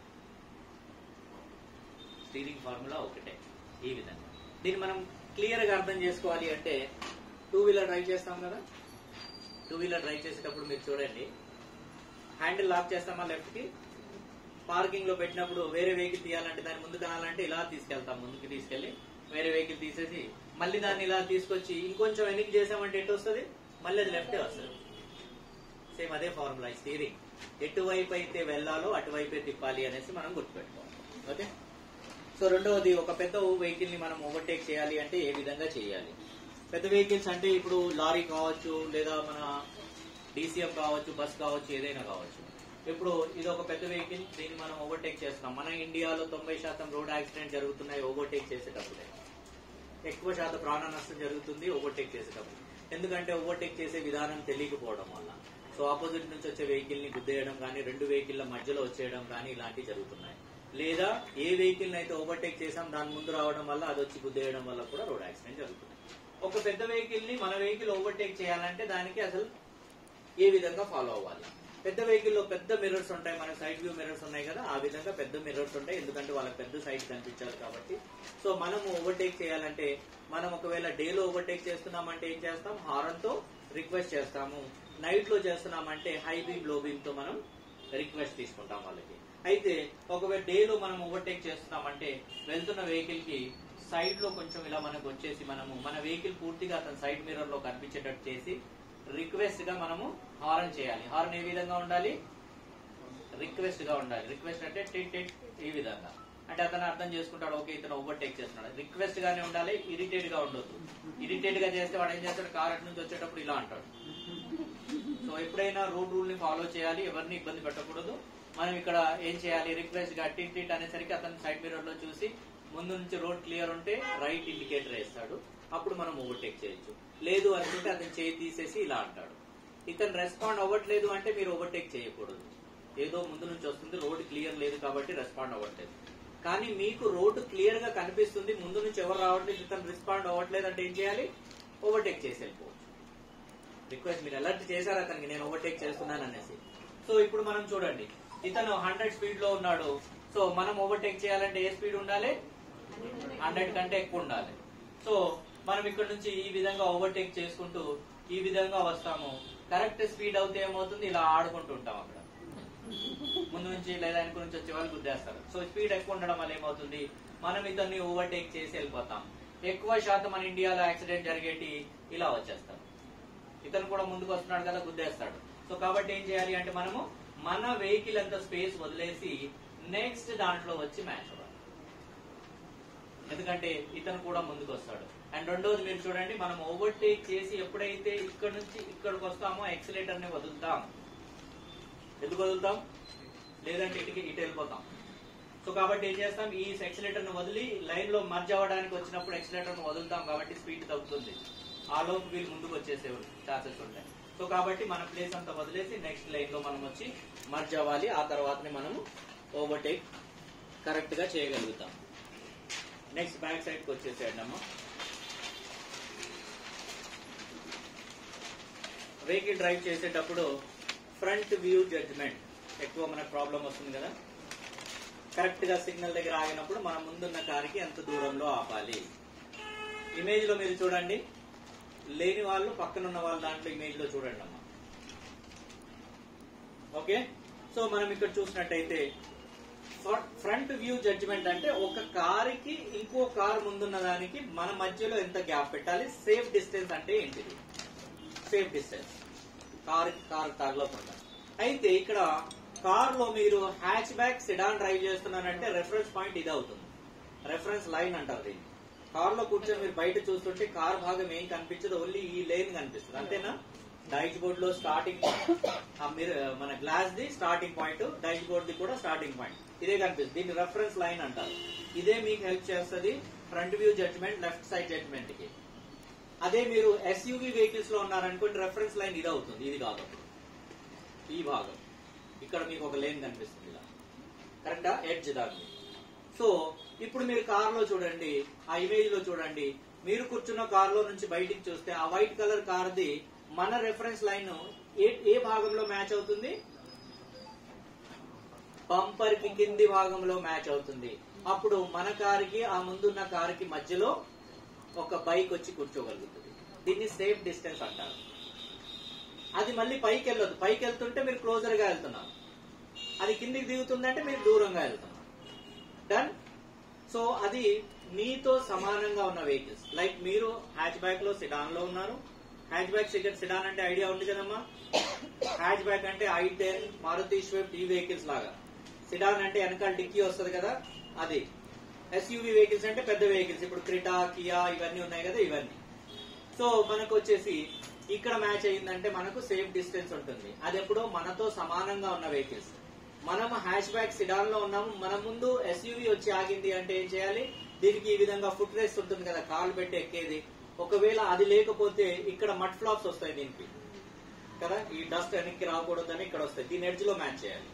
[SPEAKER 1] స్టీరింగ్ ఫార్ములా ఒకటే ఈ విధంగా దీన్ని మనం క్లియర్ గా అర్థం చేసుకోవాలి అంటే టూ వీలర్ డ్రైవ్ చేస్తాం కదా టూ వీలర్ డ్రైవ్ చేసేటప్పుడు మీరు చూడండి హ్యాండిల్ లాక్ చేస్తామా లెఫ్ట్ కి పార్కింగ్ లో పెట్టినప్పుడు వేరే వెహికల్ తీయాలంటే దాని ముందు కనాలంటే ఇలా తీసుకెళ్తాం ముందుకి తీసుకెళ్లి వేరే వెహికల్ తీసేసి మళ్ళీ దాన్ని ఇలా తీసుకొచ్చి ఇంకొంచెం వెనక్కి చేసామంటే ఎటు వస్తుంది మళ్ళీ అది లెఫ్టే వస్తుంది సేమ్ అదే ఫార్ములా స్టీరింగ్ ఎటువైపు అయితే వెళ్ళాలో అటువైపే తిప్పాలి అనేసి మనం గుర్తుపెట్టుకోవాలి ఓకే సో రెండవది ఒక పెద్ద వెహికల్ ని మనం ఓవర్టేక్ చేయాలి అంటే ఏ విధంగా చేయాలి పెద్ద వెహికల్స్ అంటే ఇప్పుడు లారీ కావచ్చు లేదా మన డీసీఎఫ్ కావచ్చు బస్ కావచ్చు ఏదైనా కావచ్చు ఇప్పుడు ఇది ఒక పెద్ద వెహికల్ దీన్ని మనం ఓవర్టేక్ చేస్తున్నాం మన ఇండియాలో తొంభై శాతం రోడ్ యాక్సిడెంట్ జరుగుతున్నాయి ఓవర్టేక్ చేసేటప్పుడే ఎక్కువ శాతం ప్రాణ నష్టం జరుగుతుంది ఓవర్టేక్ చేసేటప్పుడు ఎందుకంటే ఓవర్టేక్ చేసే విధానం తెలియకపోవడం వల్ల సో ఆపోజిట్ నుంచి వచ్చే వెహికల్ ని గుద్దేయడం కానీ రెండు వెహికల్ మధ్యలో వచ్చేయడం కానీ ఇలాంటివి జరుగుతున్నాయి లేదా ఏ వెహికల్ అయితే ఓవర్టేక్ చేసాం దాని ముందు రావడం వల్ల అది వచ్చి గుద్దేయడం వల్ల కూడా రోడ్ యాక్సిడెంట్ జరుగుతుంది ఒక పెద్ద వెహికల్ ని మన వెహికల్ ఓవర్టేక్ చేయాలంటే దానికి అసలు ఏ విధంగా ఫాలో అవ్వాలి పెద్ద వెహికల్ లో పెద్ద మిర్రర్స్ ఉంటాయి మన సైడ్ వ్యూ మిర్రర్స్ ఉన్నాయి కదా ఆ విధంగా పెద్ద మిర్రర్స్ ఉంటాయి ఎందుకంటే వాళ్ళకి పెద్ద సైడ్ కనిపించాలి కాబట్టి సో మనం ఓవర్టేక్ చేయాలంటే మనం ఒకవేళ డేలో ఓవర్టేక్ చేస్తున్నామంటే ఏం చేస్తాం హారన్ తో రిక్వెస్ట్ చేస్తాము నైట్ లో చేస్తున్నామంటే హై బీమ్ లో బీమ్ తో మనం రిక్వెస్ట్ తీసుకుంటాం వాళ్ళకి అయితే ఒకవేళ డేలో మనం ఓవర్టేక్ చేస్తున్నామంటే వెళ్తున్న వెహికల్ కి సైడ్ లో కొంచెం ఇలా మనకు వచ్చేసి మనము మన వెహికల్ పూర్తిగా అతని సైడ్ మిర్రర్ లో కనిపించేటట్టు చేసి రిక్వెస్ట్ గా మనము హారన్ చేయాలి హారన్ ఏ విధంగా ఉండాలి రిక్వెస్ట్ గా ఉండాలి రిక్వెస్ట్ అంటే టిట్ టిట్ ఈ విధంగా అంటే అతను అర్థం చేసుకుంటాడు ఓకే ఇతను ఓవర్టేక్ చేస్తున్నాడు రిక్వెస్ట్ గానే ఉండాలి ఇరిటేట్ గా ఉండొద్దు ఇరిటేట్ గా చేస్తే వాడు ఏం చేస్తాడు కార్ అటు నుంచి వచ్చేటప్పుడు ఇలా అంటాడు సో ఎప్పుడైనా రోడ్ రూల్ ని ఫాలో చేయాలి ఎవరిని ఇబ్బంది పెట్టకూడదు మనం ఇక్కడ ఏం చేయాలి రిక్వెస్ట్ గా టిట్ టిట్ అనేసరికి అతను సైడ్ మిర్రర్ లో చూసి ముందు నుంచి రోడ్ క్లియర్ ఉంటే రైట్ ఇండికేటర్ వేస్తాడు అప్పుడు మనం ఓవర్టేక్ చేయొచ్చు లేదు అనుకుంటే అతను చేయి తీసేసి ఇలా అంటాడు ఇతను రెస్పాండ్ అవ్వట్లేదు అంటే మీరు ఓవర్టేక్ చేయకూడదు ఏదో ముందు నుంచి వస్తుంది రోడ్ క్లియర్ లేదు కాబట్టి రెస్పాండ్ అవ్వట్లేదు కానీ మీకు రోడ్డు క్లియర్ గా కనిపిస్తుంది ముందు నుంచి ఎవరు రావట్లేదు ఇతను రెస్పాండ్ అవ్వట్లేదు అంటే ఏం చేయాలి ఓవర్టేక్ చేసి వెళ్ళిపోవచ్చు రిక్వెస్ట్ మీరు అలర్ట్ చేశారు అతనికి నేను ఓవర్టేక్ చేస్తున్నాను అనేసి సో ఇప్పుడు మనం చూడండి ఇతను హండ్రెడ్ స్పీడ్ లో ఉన్నాడు సో మనం ఓవర్టేక్ చేయాలంటే ఏ స్పీడ్ ఉండాలి హండ్రెడ్ కంటే ఎక్కువ ఉండాలి సో మనం ఇక్కడ నుంచి ఈ విధంగా ఓవర్టేక్ చేసుకుంటూ ఈ విధంగా వస్తాము కరెక్ట్ స్పీడ్ అవుతే ఏమవుతుంది ఇలా ఆడుకుంటూ ఉంటాం అక్కడ ముందు నుంచి లేదా వెనక నుంచి వచ్చే వాళ్ళు గుద్దేస్తారు సో స్పీడ్ ఎక్కువ ఉండడం వల్ల ఏమవుతుంది మనం ఇతన్ని ఓవర్టేక్ చేసి వెళ్ళిపోతాం ఎక్కువ శాతం మన ఇండియాలో యాక్సిడెంట్ జరిగేటి ఇలా వచ్చేస్తారు ఇతను కూడా ముందుకు వస్తున్నాడు కదా గుద్దేస్తాడు సో కాబట్టి ఏం చేయాలి అంటే మనము మన వెహికల్ అంత స్పేస్ వదిలేసి నెక్స్ట్ దాంట్లో వచ్చి మ్యాచ్ అవ్వాలి ఎందుకంటే ఇతను కూడా ముందుకు వస్తాడు అండ్ రెండోది మీరు చూడండి మనం ఓవర్టేక్ చేసి ఎప్పుడైతే ఇక్కడ నుంచి ఇక్కడికి వస్తామో ఎక్సిలేటర్ ని వదులుతాం ఎందుకు వదులుతాం లేదంటే ఇటుకి ఇటు వెళ్ళిపోతాం సో కాబట్టి ఏం చేస్తాం ఈ ఎక్సిలేటర్ ను వదిలి లైన్ లో మర్జ్ అవ్వడానికి వచ్చినప్పుడు ఎక్సిలేటర్ ను వదులుతాం కాబట్టి స్పీడ్ తగ్గుతుంది ఆ లోపు వీళ్ళు ముందుకు వచ్చేసే ఛాన్సెస్ ఉంటాయి సో కాబట్టి మన ప్లేస్ అంతా వదిలేసి నెక్స్ట్ లైన్ లో మనం వచ్చి మర్జ్ అవ్వాలి ఆ తర్వాతనే మనము ఓవర్టేక్ కరెక్ట్ గా చేయగలుగుతాం నెక్స్ట్ బ్యాక్ సైడ్ కి వచ్చేసేయండి అమ్మ వెహికల్ డ్రైవ్ చేసేటప్పుడు ఫ్రంట్ వ్యూ జడ్జ్మెంట్ ఎక్కువ మనకు ప్రాబ్లం వస్తుంది కదా కరెక్ట్ గా సిగ్నల్ దగ్గర ఆగినప్పుడు మన ముందున్న కారుకి ఎంత దూరంలో ఆపాలి ఇమేజ్ లో మీరు చూడండి లేని వాళ్ళు పక్కన ఉన్న వాళ్ళ దాంట్లో ఇమేజ్ లో చూడండి అమ్మా ఓకే సో మనం ఇక్కడ చూసినట్టయితే ఫ్రంట్ వ్యూ జడ్జిమెంట్ అంటే ఒక కారుకి ఇంకో కారు ముందున్న దానికి మన మధ్యలో ఎంత గ్యాప్ పెట్టాలి సేఫ్ డిస్టెన్స్ అంటే ఏంటిది సేఫ్ డిస్టెన్స్ కార్ కార్ తగలకుండా అయితే ఇక్కడ కార్ లో మీరు హ్యాచ్ బ్యాక్ సిడాన్ డ్రైవ్ చేస్తున్నారంటే రెఫరెన్స్ పాయింట్ ఇది అవుతుంది రెఫరెన్స్ లైన్ అంటారు దీన్ని కార్ లో కూర్చొని మీరు బయట చూస్తుంటే కార్ భాగం ఏం కనిపించదు ఓన్లీ ఈ లేన్ కనిపిస్తుంది అంతేనా డైచ్ బోర్డ్ లో స్టార్టింగ్ మీరు మన గ్లాస్ ది స్టార్టింగ్ పాయింట్ డైచ్ బోర్డ్ ది కూడా స్టార్టింగ్ పాయింట్ ఇదే కనిపిస్తుంది దీన్ని రెఫరెన్స్ లైన్ అంటారు ఇదే మీకు హెల్ప్ చేస్తుంది front view judgement left side judgement కి అదే మీరు ఎస్యూవి వెహికల్స్ లో ఉన్నారనుకోండి రెఫరెన్స్ లైన్ ఇది అవుతుంది ఇది కాదు ఈ భాగం ఇక్కడ మీకు ఒక లేన్ కనిపిస్తుంది ఇలా కరెక్టా ఎడ్జ్ దాన్ని సో ఇప్పుడు మీరు కార్ లో చూడండి ఆ ఇమేజ్ లో చూడండి మీరు కూర్చున్న కార్ లో నుంచి బయటికి చూస్తే ఆ వైట్ కలర్ కార్ ది మన రెఫరెన్స్ లైన్ ఏ ఏ భాగంలో మ్యాచ్ అవుతుంది బంపర్ కి కింది భాగంలో మ్యాచ్ అవుతుంది అప్పుడు మన కారుకి ఆ ముందున్న కారుకి మధ్యలో ఒక బైక్ వచ్చి కూర్చోగలుగుతుంది దీన్ని సేఫ్ డిస్టెన్స్ అంటారు అది మళ్ళీ పైకి వెళ్ళదు పైకి వెళ్తుంటే మీరు క్లోజర్ గా వెళ్తున్నారు అది కిందికి దిగుతుందంటే మీరు దూరంగా వెళ్తున్నారు డన్ సో అది మీతో సమానంగా ఉన్న వెహికల్స్ లైక్ మీరు హ్యాచ్ బ్యాక్ లో సిడాన్ లో ఉన్నారు హ్యాచ్ బ్యాక్ సిడాన్ అంటే ఐడియా ఉంది కదమ్మా హ్యాచ్ బ్యాక్ అంటే ఐ టెన్ మారుతి స్విఫ్ట్ ఈ వెహికల్స్ లాగా సిడాన్ అంటే వెనకాల డిక్కీ వస్తుంది కదా అది ఎస్యూవి వెహికల్స్ అంటే పెద్ద వెహికల్స్ ఇప్పుడు క్రిటా కియా ఇవన్నీ ఉన్నాయి కదా ఇవన్నీ సో మనకు వచ్చేసి ఇక్కడ మ్యాచ్ అయ్యిందంటే మనకు సేఫ్ డిస్టెన్స్ ఉంటుంది అది ఎప్పుడో మనతో సమానంగా ఉన్న వెహికల్స్ మనం హ్యాష్ బ్యాక్ సిడాన్ లో ఉన్నాము మన ముందు ఎస్యూవి వచ్చి ఆగింది అంటే ఏం చేయాలి దీనికి ఈ విధంగా ఫుట్ రేస్ ఉంటుంది కదా కాలు పెట్టి ఎక్కేది ఒకవేళ అది లేకపోతే ఇక్కడ మడ్ ఫ్లాప్స్ వస్తాయి దీనికి కదా ఈ డస్ట్ వెనక్కి రాకూడదని ఇక్కడ వస్తాయి దీని ఎడ్జ్ లో మ్యాచ్ చేయాలి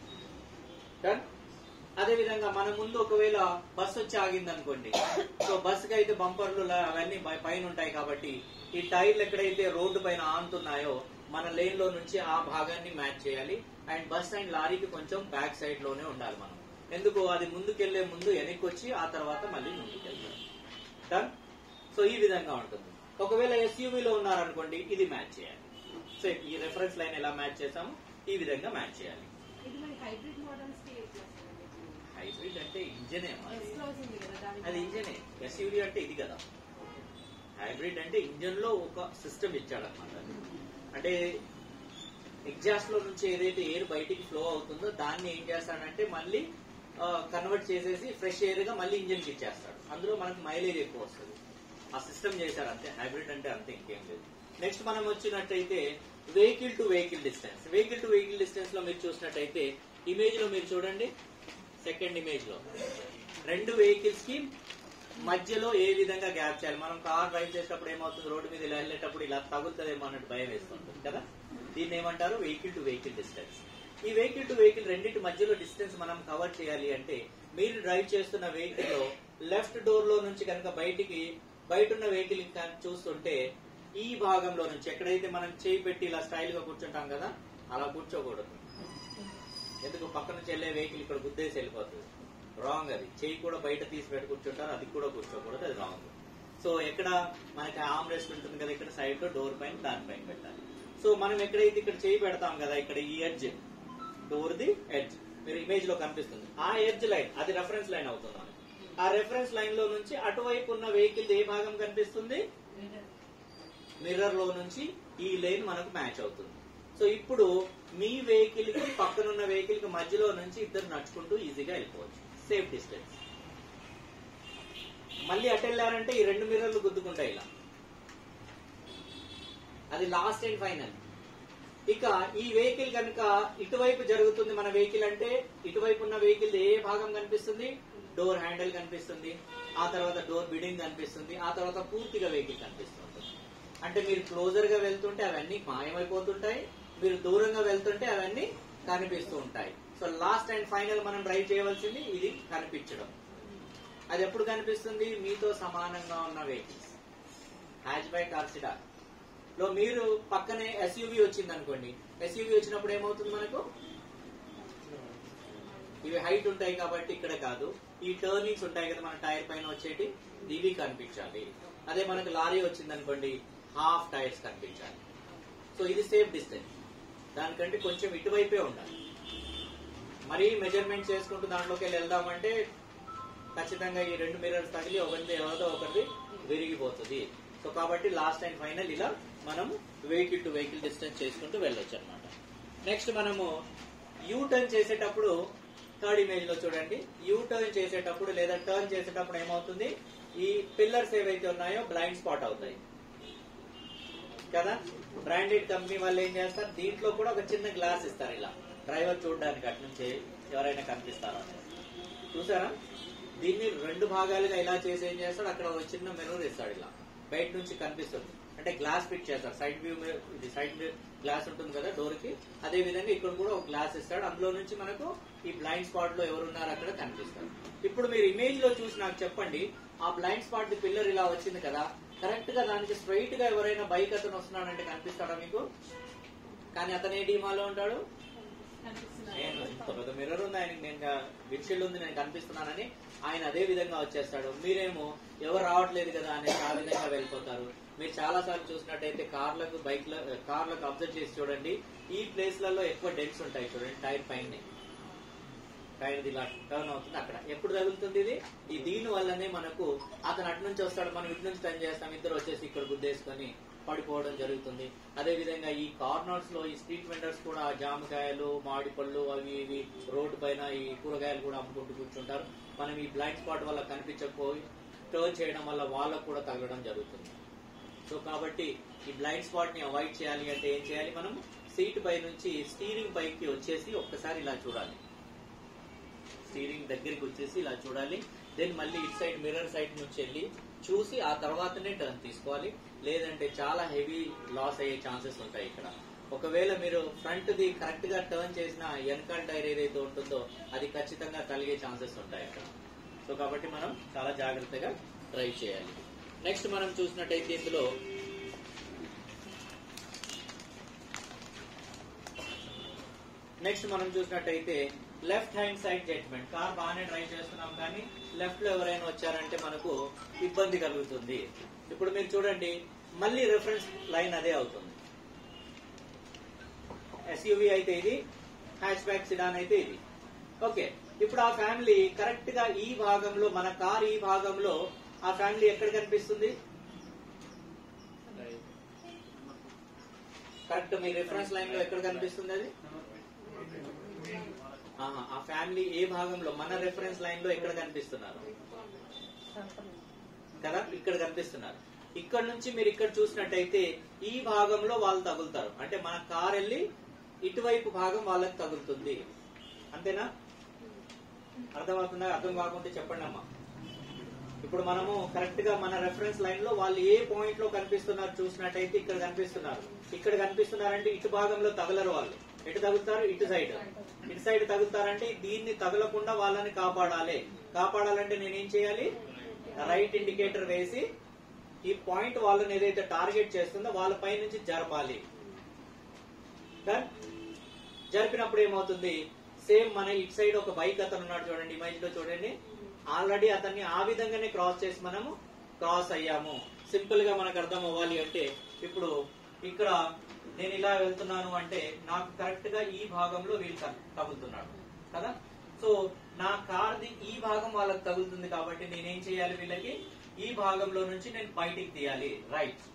[SPEAKER 1] డన్ అదే విధంగా మన ముందు ఒకవేళ బస్ వచ్చి ఆగింది అనుకోండి సో బస్ కి అయితే బంపర్లు లా- అవన్నీ పై- పైన ఉంటాయి కాబట్టి ఈ టైర్లు ఎక్కడైతే రోడ్డు పైన ఆనుతున్నాయో మన లేన్ లో నుంచి ఆ భాగాన్ని మ్యాచ్ చేయాలి అండ్ బస్ అండ్ లారీకి కొంచెం బ్యాక్ సైడ్ లోనే ఉండాలి మనం ఎందుకు అది ముందుకెళ్లే ముందు వెనక్కి వచ్చి ఆ తర్వాత మళ్ళీ ముందుకెళ్తాం డన్ సో ఈ విధంగా ఉంటుంది ఒకవేళ SUV లో ఉన్నారనుకోండి ఇది మ్యాచ్ చేయాలి సో ఈ రెఫరెన్స్ లైన్ ఎలా మ్యాచ్ చేసాము ఈ విధంగా మ్యాచ్ చేయాలి
[SPEAKER 2] ఇది మరి హైబ్రిడ్ మోడల్స్ కి ఎట్లా
[SPEAKER 1] హైబ్రిడ్ అంటే ఇంజనే అమ్మా అది.
[SPEAKER 2] ఎస్ లో ఉంది కదా దానికి
[SPEAKER 1] అది ఇంజనే ఎస్యూవి అంటే ఇది కదా హైబ్రిడ్ అంటే ఇంజన్ లో ఒక సిస్టమ్ ఇచ్చాడన్నమాట అంటే ఎగ్జాస్ట్ లో నుంచి ఏదైతే ఎయిర్ బయటికి ఫ్లో అవుతుందో దాన్ని ఏం చేస్తాడంటే మళ్ళీ కన్వర్ట్ చేసేసి ఫ్రెష్ ఎయిర్ గా మళ్ళీ ఇంజన్ కి ఇచ్చేస్తాడు అందులో మనకి మైలేజ్ ఎక్కువ వస్తుంది ఆ సిస్టమ్ చేశారు అంతే హైబ్రిడ్ అంటే అంతే ఇంకేం లేదు నెక్స్ట్ మనం వచ్చినట్టయితే vehicle to vehicle distance vehicle to vehicle distance లో మీరు చూసినట్టయితే ఇమేజ్ లో మీరు చూడండి సెకండ్ ఇమేజ్ లో రెండు వెహికల్స్ కి మధ్యలో ఏ విధంగా గ్యాప్ చేయాలి మనం కార్ డ్రైవ్ చేసేటప్పుడు ఏమవుతుంది రోడ్డు మీద ఇలా వెళ్ళేటప్పుడు ఇలా తగులుతుందేమో అన్నట్టు భయం వేస్తుంటుంది కదా దీన్ని ఏమంటారు వెహికల్ టు వెహికల్ డిస్టెన్స్ ఈ వెహికల్ టు వెహికల్ రెండింటి మధ్యలో డిస్టెన్స్ మనం కవర్ చేయాలి అంటే మీరు డ్రైవ్ చేస్తున్న వెహికల్ లో లెఫ్ట్ డోర్ లో నుంచి కనుక బయటికి బయట ఉన్న వెహికల్ చూస్తుంటే ఈ భాగంలో నుంచి ఎక్కడైతే మనం చేయి పెట్టి ఇలా స్టైల్ గా కూర్చుంటాం కదా అలా కూర్చోకూడదు ఎందుకు పక్క నుంచి వెళ్ళే వెహికల్ ఇక్కడ గుద్దేసి వెళ్ళిపోతుంది రాంగ్ అది చేయి కూడా బయట తీసి పెట్టి కూర్చుంటారు అది కూడా కూర్చోకూడదు అది రాంగ్ సో ఎక్కడ మనకి ఆమ్ రెస్ట్ ఉంటుంది కదా ఇక్కడ సైడ్ లో డోర్ పైన దానిపైన పెట్టాలి సో మనం ఎక్కడైతే ఇక్కడ చేయి పెడతాం కదా ఇక్కడ ఈ ఎడ్జ్ డోర్ ది ఎడ్జ్ మీరు ఇమేజ్ లో కనిపిస్తుంది ఆ ఎడ్జ్ లైన్ అది రెఫరెన్స్ లైన్ అవుతుంది మనకి. ఆ రెఫరెన్స్ లైన్ లో నుంచి అటువైపు ఉన్న వెహికల్ ఏ భాగం కనిపిస్తుంది మిర్రర్ లో నుంచి ఈ లైన్ మనకు మ్యాచ్ అవుతుంది సో ఇప్పుడు మీ వెహికల్ కి పక్కనున్న వెహికల్ కి మధ్యలో నుంచి ఇద్దరు నడుచుకుంటూ ఈజీగా వెళ్ళిపోవచ్చు సేఫ్ డిస్టెన్స్ మళ్ళీ అటు వెళ్ళారంటే ఈ రెండు మిర్రర్లు గుద్దుకుంటాయి ఇలా అది లాస్ట్ అండ్ ఫైనల్ ఇక ఈ వెహికల్ కనుక ఇటువైపు జరుగుతుంది మన వెహికల్ అంటే ఇటువైపు ఉన్న వెహికల్ ఏ భాగం కనిపిస్తుంది డోర్ హ్యాండిల్ కనిపిస్తుంది ఆ తర్వాత డోర్ బిడింగ్ కనిపిస్తుంది ఆ తర్వాత పూర్తిగా వెహికల్ కనిపిస్తుంది అంటే మీరు క్లోజర్ గా వెళ్తుంటే అవన్నీ మాయమైపోతుంటాయి మీరు దూరంగా వెళ్తుంటే అవన్నీ కనిపిస్తూ ఉంటాయి సో లాస్ట్ అండ్ ఫైనల్ మనం డ్రైవ్ చేయవలసింది ఇది కనిపించడం అది ఎప్పుడు కనిపిస్తుంది మీతో సమానంగా ఉన్న వెహికల్స్ హ్యాచ్ బై కార్సిడా లో మీరు పక్కనే ఎస్యూవి వచ్చింది అనుకోండి ఎస్యూవి వచ్చినప్పుడు ఏమవుతుంది మనకు ఇవి హైట్ ఉంటాయి కాబట్టి ఇక్కడ కాదు ఈ టర్నింగ్స్ ఉంటాయి కదా మన టైర్ పైన వచ్చేటి ఇవి కనిపించాలి అదే మనకు లారీ వచ్చింది అనుకోండి హాఫ్ టైర్స్ కనిపించాలి సో ఇది సేఫ్ డిస్టెన్స్ దానికంటే కొంచెం ఇటువైపే ఉండాలి మరీ మెజర్మెంట్ చేసుకుంటూ దాంట్లోకి వెళ్ళి వెళ్దామంటే ఖచ్చితంగా ఈ రెండు మిర్రర్స్ తగిలి ఒకరిది ఎవరిదో ఒకరిది విరిగిపోతుంది సో కాబట్టి లాస్ట్ అండ్ ఫైనల్ ఇలా మనం వెహికల్ టు వెహికల్ డిస్టెన్స్ చేసుకుంటూ వెళ్ళొచ్చు అనమాట నెక్స్ట్ మనము యూ టర్న్ చేసేటప్పుడు థర్డ్ ఇమేజ్ లో చూడండి యూ టర్న్ చేసేటప్పుడు లేదా టర్న్ చేసేటప్పుడు ఏమవుతుంది ఈ పిల్లర్స్ ఏవైతే ఉన్నాయో బ్లైండ్ స్పాట్ అవుతాయి కదా బ్రాండెడ్ కంపెనీ వాళ్ళు ఏం చేస్తారు దీంట్లో కూడా ఒక చిన్న గ్లాస్ ఇస్తారు ఇలా డ్రైవర్ చూడడానికి అటు నుంచి ఎవరైనా కనిపిస్తారా చూసారా దీన్ని రెండు భాగాలుగా ఇలా చేసి ఏం చేస్తాడు అక్కడ ఒక చిన్న మెనూర్ ఇస్తాడు ఇలా బయట నుంచి కనిపిస్తుంది అంటే గ్లాస్ ఫిట్ చేస్తారు సైడ్ వ్యూ ఇది సైడ్ గ్లాస్ ఉంటుంది కదా డోర్ కి అదే విధంగా ఇక్కడ కూడా ఒక గ్లాస్ ఇస్తాడు అందులో నుంచి మనకు ఈ బ్లైండ్ స్పాట్ లో ఎవరు ఉన్నారో అక్కడ కనిపిస్తారు ఇప్పుడు మీరు ఇమేజ్ లో చూసి నాకు చెప్పండి ఆ బ్లైండ్ స్పాట్ ది పిల్లర్ ఇలా వచ్చింది కదా కరెక్ట్ గా దానికి స్ట్రైట్ గా ఎవరైనా బైక్ అతను వస్తున్నాడంటే కనిపిస్తాడా మీకు కానీ అతను ఏ డీమాలో ఉంటాడు నేను ఇంత పెద్ద మిర్రర్ ఉంది ఆయనకి నేను విడ్షీల్డ్ ఉంది నేను కనిపిస్తున్నానని ఆయన అదే విధంగా వచ్చేస్తాడు మీరేమో ఎవరు రావట్లేదు కదా అని ఆ విధంగా వెళ్ళిపోతారు మీరు చాలా సార్లు చూసినట్టయితే కార్లకు బైక్ కార్లకు అబ్జర్వ్ చేసి చూడండి ఈ ప్లేస్లలో ఎక్కువ డెంట్స్ ఉంటాయి చూడండి టైర్ పైన టైర్ ఇలా టర్న్ అవుతుంది అక్కడ ఎప్పుడు తగులుతుంది ఇది ఈ దీని వల్లనే మనకు అతను అటు నుంచి వస్తాడు మనం ఇటు నుంచి టర్న్ చేస్తాం ఇద్దరు వచ్చేసి ఇక్కడ గుద్దేసుకొని పడిపోవడం జరుగుతుంది అదే విధంగా ఈ కార్నర్స్ లో ఈ స్ట్రీట్ వెండర్స్ కూడా జామకాయలు మామిడి పళ్ళు అవి ఇవి రోడ్డు పైన ఈ కూరగాయలు కూడా అమ్ముకుంటూ కూర్చుంటారు మనం ఈ బ్లైండ్ స్పాట్ వల్ల కనిపించకపోయి టర్న్ చేయడం వల్ల వాళ్ళకు కూడా తగలడం జరుగుతుంది సో కాబట్టి ఈ బ్లైండ్ స్పాట్ ని అవాయిడ్ చేయాలి అంటే ఏం చేయాలి మనం సీట్ పై నుంచి స్టీరింగ్ పైకి వచ్చేసి ఒక్కసారి ఇలా చూడాలి స్టీరింగ్ దగ్గరికి వచ్చేసి ఇలా చూడాలి దెన్ మళ్ళీ ఇటు సైడ్ మిర్రర్ సైడ్ నుంచి వెళ్ళి చూసి ఆ తర్వాతనే టర్న్ తీసుకోవాలి లేదంటే చాలా హెవీ లాస్ అయ్యే ఛాన్సెస్ ఉంటాయి ఇక్కడ ఒకవేళ మీరు ఫ్రంట్ ది కరెక్ట్ గా టర్న్ చేసిన వెనకాల టైర్ ఏదైతే ఉంటుందో అది ఖచ్చితంగా కలిగే ఛాన్సెస్ ఉంటాయి అక్కడ సో కాబట్టి మనం చాలా జాగ్రత్తగా డ్రైవ్ చేయాలి నెక్స్ట్ మనం చూసినట్టయితే ఇందులో నెక్స్ట్ మనం చూసినట్టయితే left hand side judgement car బాగానే డ్రైవ్ చేస్తున్నాం కానీ లెఫ్ట్ లో ఎవరైనా వచ్చారంటే మనకు ఇబ్బంది కలుగుతుంది ఇప్పుడు మీరు చూడండి మళ్ళీ రిఫరెన్స్ లైన్ అదే అవుతుంది ఎస్యూవి అయితే ఇది హ్యాచ్ బ్యాక్ సిడాన్ అయితే ఇది ఓకే ఇప్పుడు ఆ ఫ్యామిలీ కరెక్ట్ గా ఈ భాగంలో మన కార్ ఈ భాగంలో ఆ ఫ్యామిలీ ఎక్కడ కనిపిస్తుంది కరెక్ట్ మీ రిఫరెన్స్ లైన్ లో ఎక్కడ కనిపిస్తుంది అది ఆహా, ఆ ఫ్యామిలీ ఏ భాగంలో మన రెఫరెన్స్ లైన్ లో ఎక్కడ కనిపిస్తున్నారు కదా ఇక్కడ కనిపిస్తున్నారు ఇక్కడ నుంచి మీరు ఇక్కడ చూసినట్టయితే ఈ భాగంలో వాళ్ళు తగులుతారు అంటే మన కార్ వెళ్ళి ఇటువైపు భాగం వాళ్ళకి తగులుతుంది అంతేనా అర్థమవుతుందా అర్థం కాకుంటే చెప్పండి అమ్మా ఇప్పుడు మనము కరెక్ట్ గా మన రెఫరెన్స్ లైన్ లో వాళ్ళు ఏ పాయింట్ లో కనిపిస్తున్నారు చూసినట్టయితే ఇక్కడ కనిపిస్తున్నారు ఇక్కడ కనిపిస్తున్నారంటే ఇటు భాగంలో తగలరు వాళ్ళు ఎటు తగులుతారు ఇటు సైడ్ ఇటు సైడ్ తగులుతారంటే దీన్ని తగలకుండా వాళ్ళని కాపాడాలి కాపాడాలంటే నేనేం చేయాలి రైట్ ఇండికేటర్ వేసి ఈ పాయింట్ వాళ్ళని ఏదైతే టార్గెట్ చేస్తుందో వాళ్ళ పై నుంచి జరపాలి Done? జరిపినప్పుడు ఏమవుతుంది సేమ్ మన ఇటు సైడ్ ఒక బైక్ అతను ఉన్నాడు చూడండి ఇమేజ్ లో చూడండి ఆల్రెడీ అతన్ని ఆ విధంగానే క్రాస్ చేసి మనము క్రాస్ అయ్యాము సింపుల్ గా మనకు అర్థం అవ్వాలి అంటే ఇప్పుడు ఇక్కడ నేను ఇలా వెళ్తున్నాను అంటే నాకు కరెక్ట్ గా ఈ భాగంలో వీళ్ళు తగ్- తగులుతున్నాడు కదా సో నా కార్ది ఈ భాగం వాళ్ళకి తగులుతుంది కాబట్టి నేనేం చేయాలి వీళ్ళకి ఈ భాగంలో నుంచి నేను బయటికి తీయాలి రైట్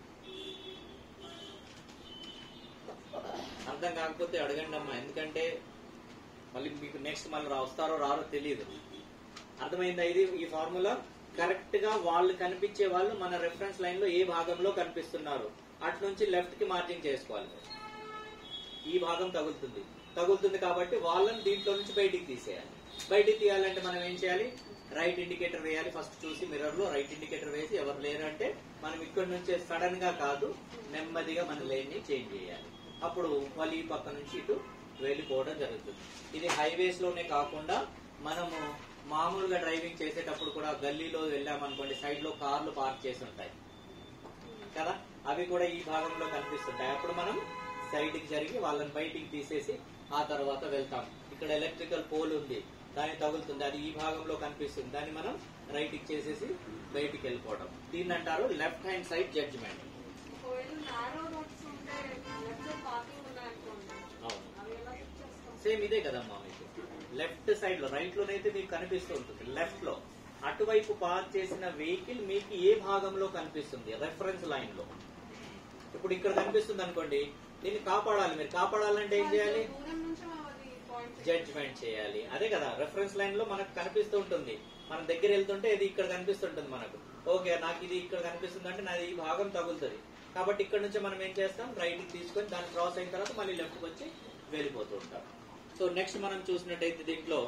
[SPEAKER 1] అర్థం కాకపోతే అడగండి అమ్మా ఎందుకంటే మళ్ళీ మీకు నెక్స్ట్ మళ్ళీ రా- వస్తారో రారో తెలియదు అర్థమైందా ఇది ఈ ఫార్ములా కరెక్ట్ గా వాళ్ళు కనిపించే వాళ్ళు మన రెఫరెన్స్ లైన్ లో ఏ భాగంలో కనిపిస్తున్నారు అటు నుంచి లెఫ్ట్ కి మార్జింగ్ చేసుకోవాలి ఈ భాగం తగులుతుంది తగులుతుంది కాబట్టి వాళ్ళని దీంట్లో నుంచి బయటికి తీసేయాలి బయటికి తీయాలంటే మనం ఏం చేయాలి రైట్ ఇండికేటర్ వేయాలి ఫస్ట్ చూసి మిర్రర్ లో రైట్ ఇండికేటర్ వేసి ఎవరు లేరంటే మనం ఇక్కడ నుంచే సడన్ గా కాదు నెమ్మదిగా మన లేన్ ని చేంజ్ చేయాలి అప్పుడు వాళ్ళు ఈ పక్క నుంచి ఇటు వెళ్ళిపోవడం జరుగుతుంది ఇది హైవేస్ లోనే కాకుండా మనము మామూలుగా డ్రైవింగ్ చేసేటప్పుడు కూడా గల్లీలో వెళ్ళామనుకోండి సైడ్ లో కార్లు పార్క్ చేసి ఉంటాయి కదా అవి కూడా ఈ భాగంలో కనిపిస్తుంటాయి అప్పుడు మనం సైడ్ కి జరిగి వాళ్ళని బయటికి తీసేసి ఆ తర్వాత వెళ్తాం ఇక్కడ ఎలక్ట్రికల్ పోల్ ఉంది దాన్ని తగులుతుంది అది ఈ భాగంలో కనిపిస్తుంది దాన్ని మనం రైట్ కి చేసేసి బయటికి వెళ్ళిపోవడం దీన్ని అంటారు లెఫ్ట్ హ్యాండ్ సైడ్ జడ్జిమెంట్
[SPEAKER 2] ఒకవేళ నారో రోడ్స్ ఉంటే లెఫ్ట్ సైడ్ పార్కింగ్ ఉన్నాయనుకోండి
[SPEAKER 1] అవును
[SPEAKER 2] అవి ఎలా ఫిట్ చేస్తాం
[SPEAKER 1] సేమ్ ఇదే కదమ్మా మీకు లెఫ్ట్ సైడ్ లో రైట్ లోనైతే మీకు కనిపిస్తూ ఉంటుంది లెఫ్ట్ లో అటువైపు పార్క్ చేసిన వెహికల్ మీకు ఏ భాగంలో కనిపిస్తుంది రెఫరెన్స్ లైన్ లో ఇప్పుడు ఇక్కడ కనిపిస్తుంది అనుకోండి దీన్ని కాపాడాలి మీరు కాపాడాలంటే ఏం చేయాలి
[SPEAKER 2] దూరం నుంచి అది పాయింట్
[SPEAKER 1] జడ్జ్మెంట్ చేయాలి అదే కదా రెఫరెన్స్ లైన్ లో మనకు కనిపిస్తూ ఉంటుంది మన దగ్గర వెళ్తుంటే ఇది ఇక్కడ కనిపిస్తుంటుంది మనకు ఓకే నాకు ఇది ఇక్కడ కనిపిస్తుంది అంటే నాది ఈ భాగం తగులుతుంది కాబట్టి ఇక్కడ నుంచి మనం ఏం చేస్తాం రైట్ కి తీసుకొని దాన్ని క్రాస్ అయిన తర్వాత మళ్ళీ లెఫ్ట్ కి వచ్చి వెళ్ళిపోతూ ఉంటాం సో నెక్స్ట్ మనం చూసినట్టయితే దీంట్లో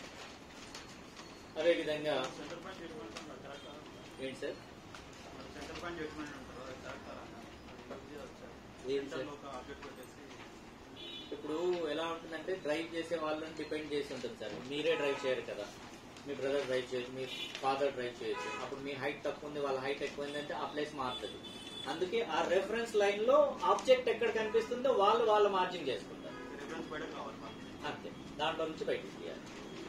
[SPEAKER 1] అదే విధంగా
[SPEAKER 3] సెంటర్ పాయింట్ జడ్జ్మెంట్ అంటారు కరెక్టా
[SPEAKER 1] ఏంటి సార్
[SPEAKER 3] సెంటర్ పాయింట్ జడ్జ్మెంట్ అంటారు అది కరెక్టా ఇది వచ్చారు
[SPEAKER 1] ఏంటి సార్
[SPEAKER 3] సెంటర్లో ఒక ఆబ్జెక్ట్ పెట్టేసి
[SPEAKER 1] ఇప్పుడు ఎలా ఉంటుందంటే డ్రైవ్ చేసే వాళ్ళని డిపెండ్ చేసి ఉంటుంది సార్ మీరే డ్రైవ్ చేయరు కదా మీ బ్రదర్ డ్రైవ్ చేయొచ్చు మీ ఫాదర్ డ్రైవ్ చేయొచ్చు అప్పుడు మీ హైట్ తక్కువ ఉంది వాళ్ళ హైట్ ఎక్కువ ఉందంటే ఆ ప్లేస్ మారుతుంది అందుకే ఆ రెఫరెన్స్ లైన్ లో ఆబ్జెక్ట్ ఎక్కడ కనిపిస్తుందో వాళ్ళు వాళ్ళు మార్జింగ్ చేసుకుంటారు
[SPEAKER 3] రిఫరెన్స్ బయట కావాలి మనకి
[SPEAKER 1] అంతే దాంట్లో నుంచి బయటికి తీయాలి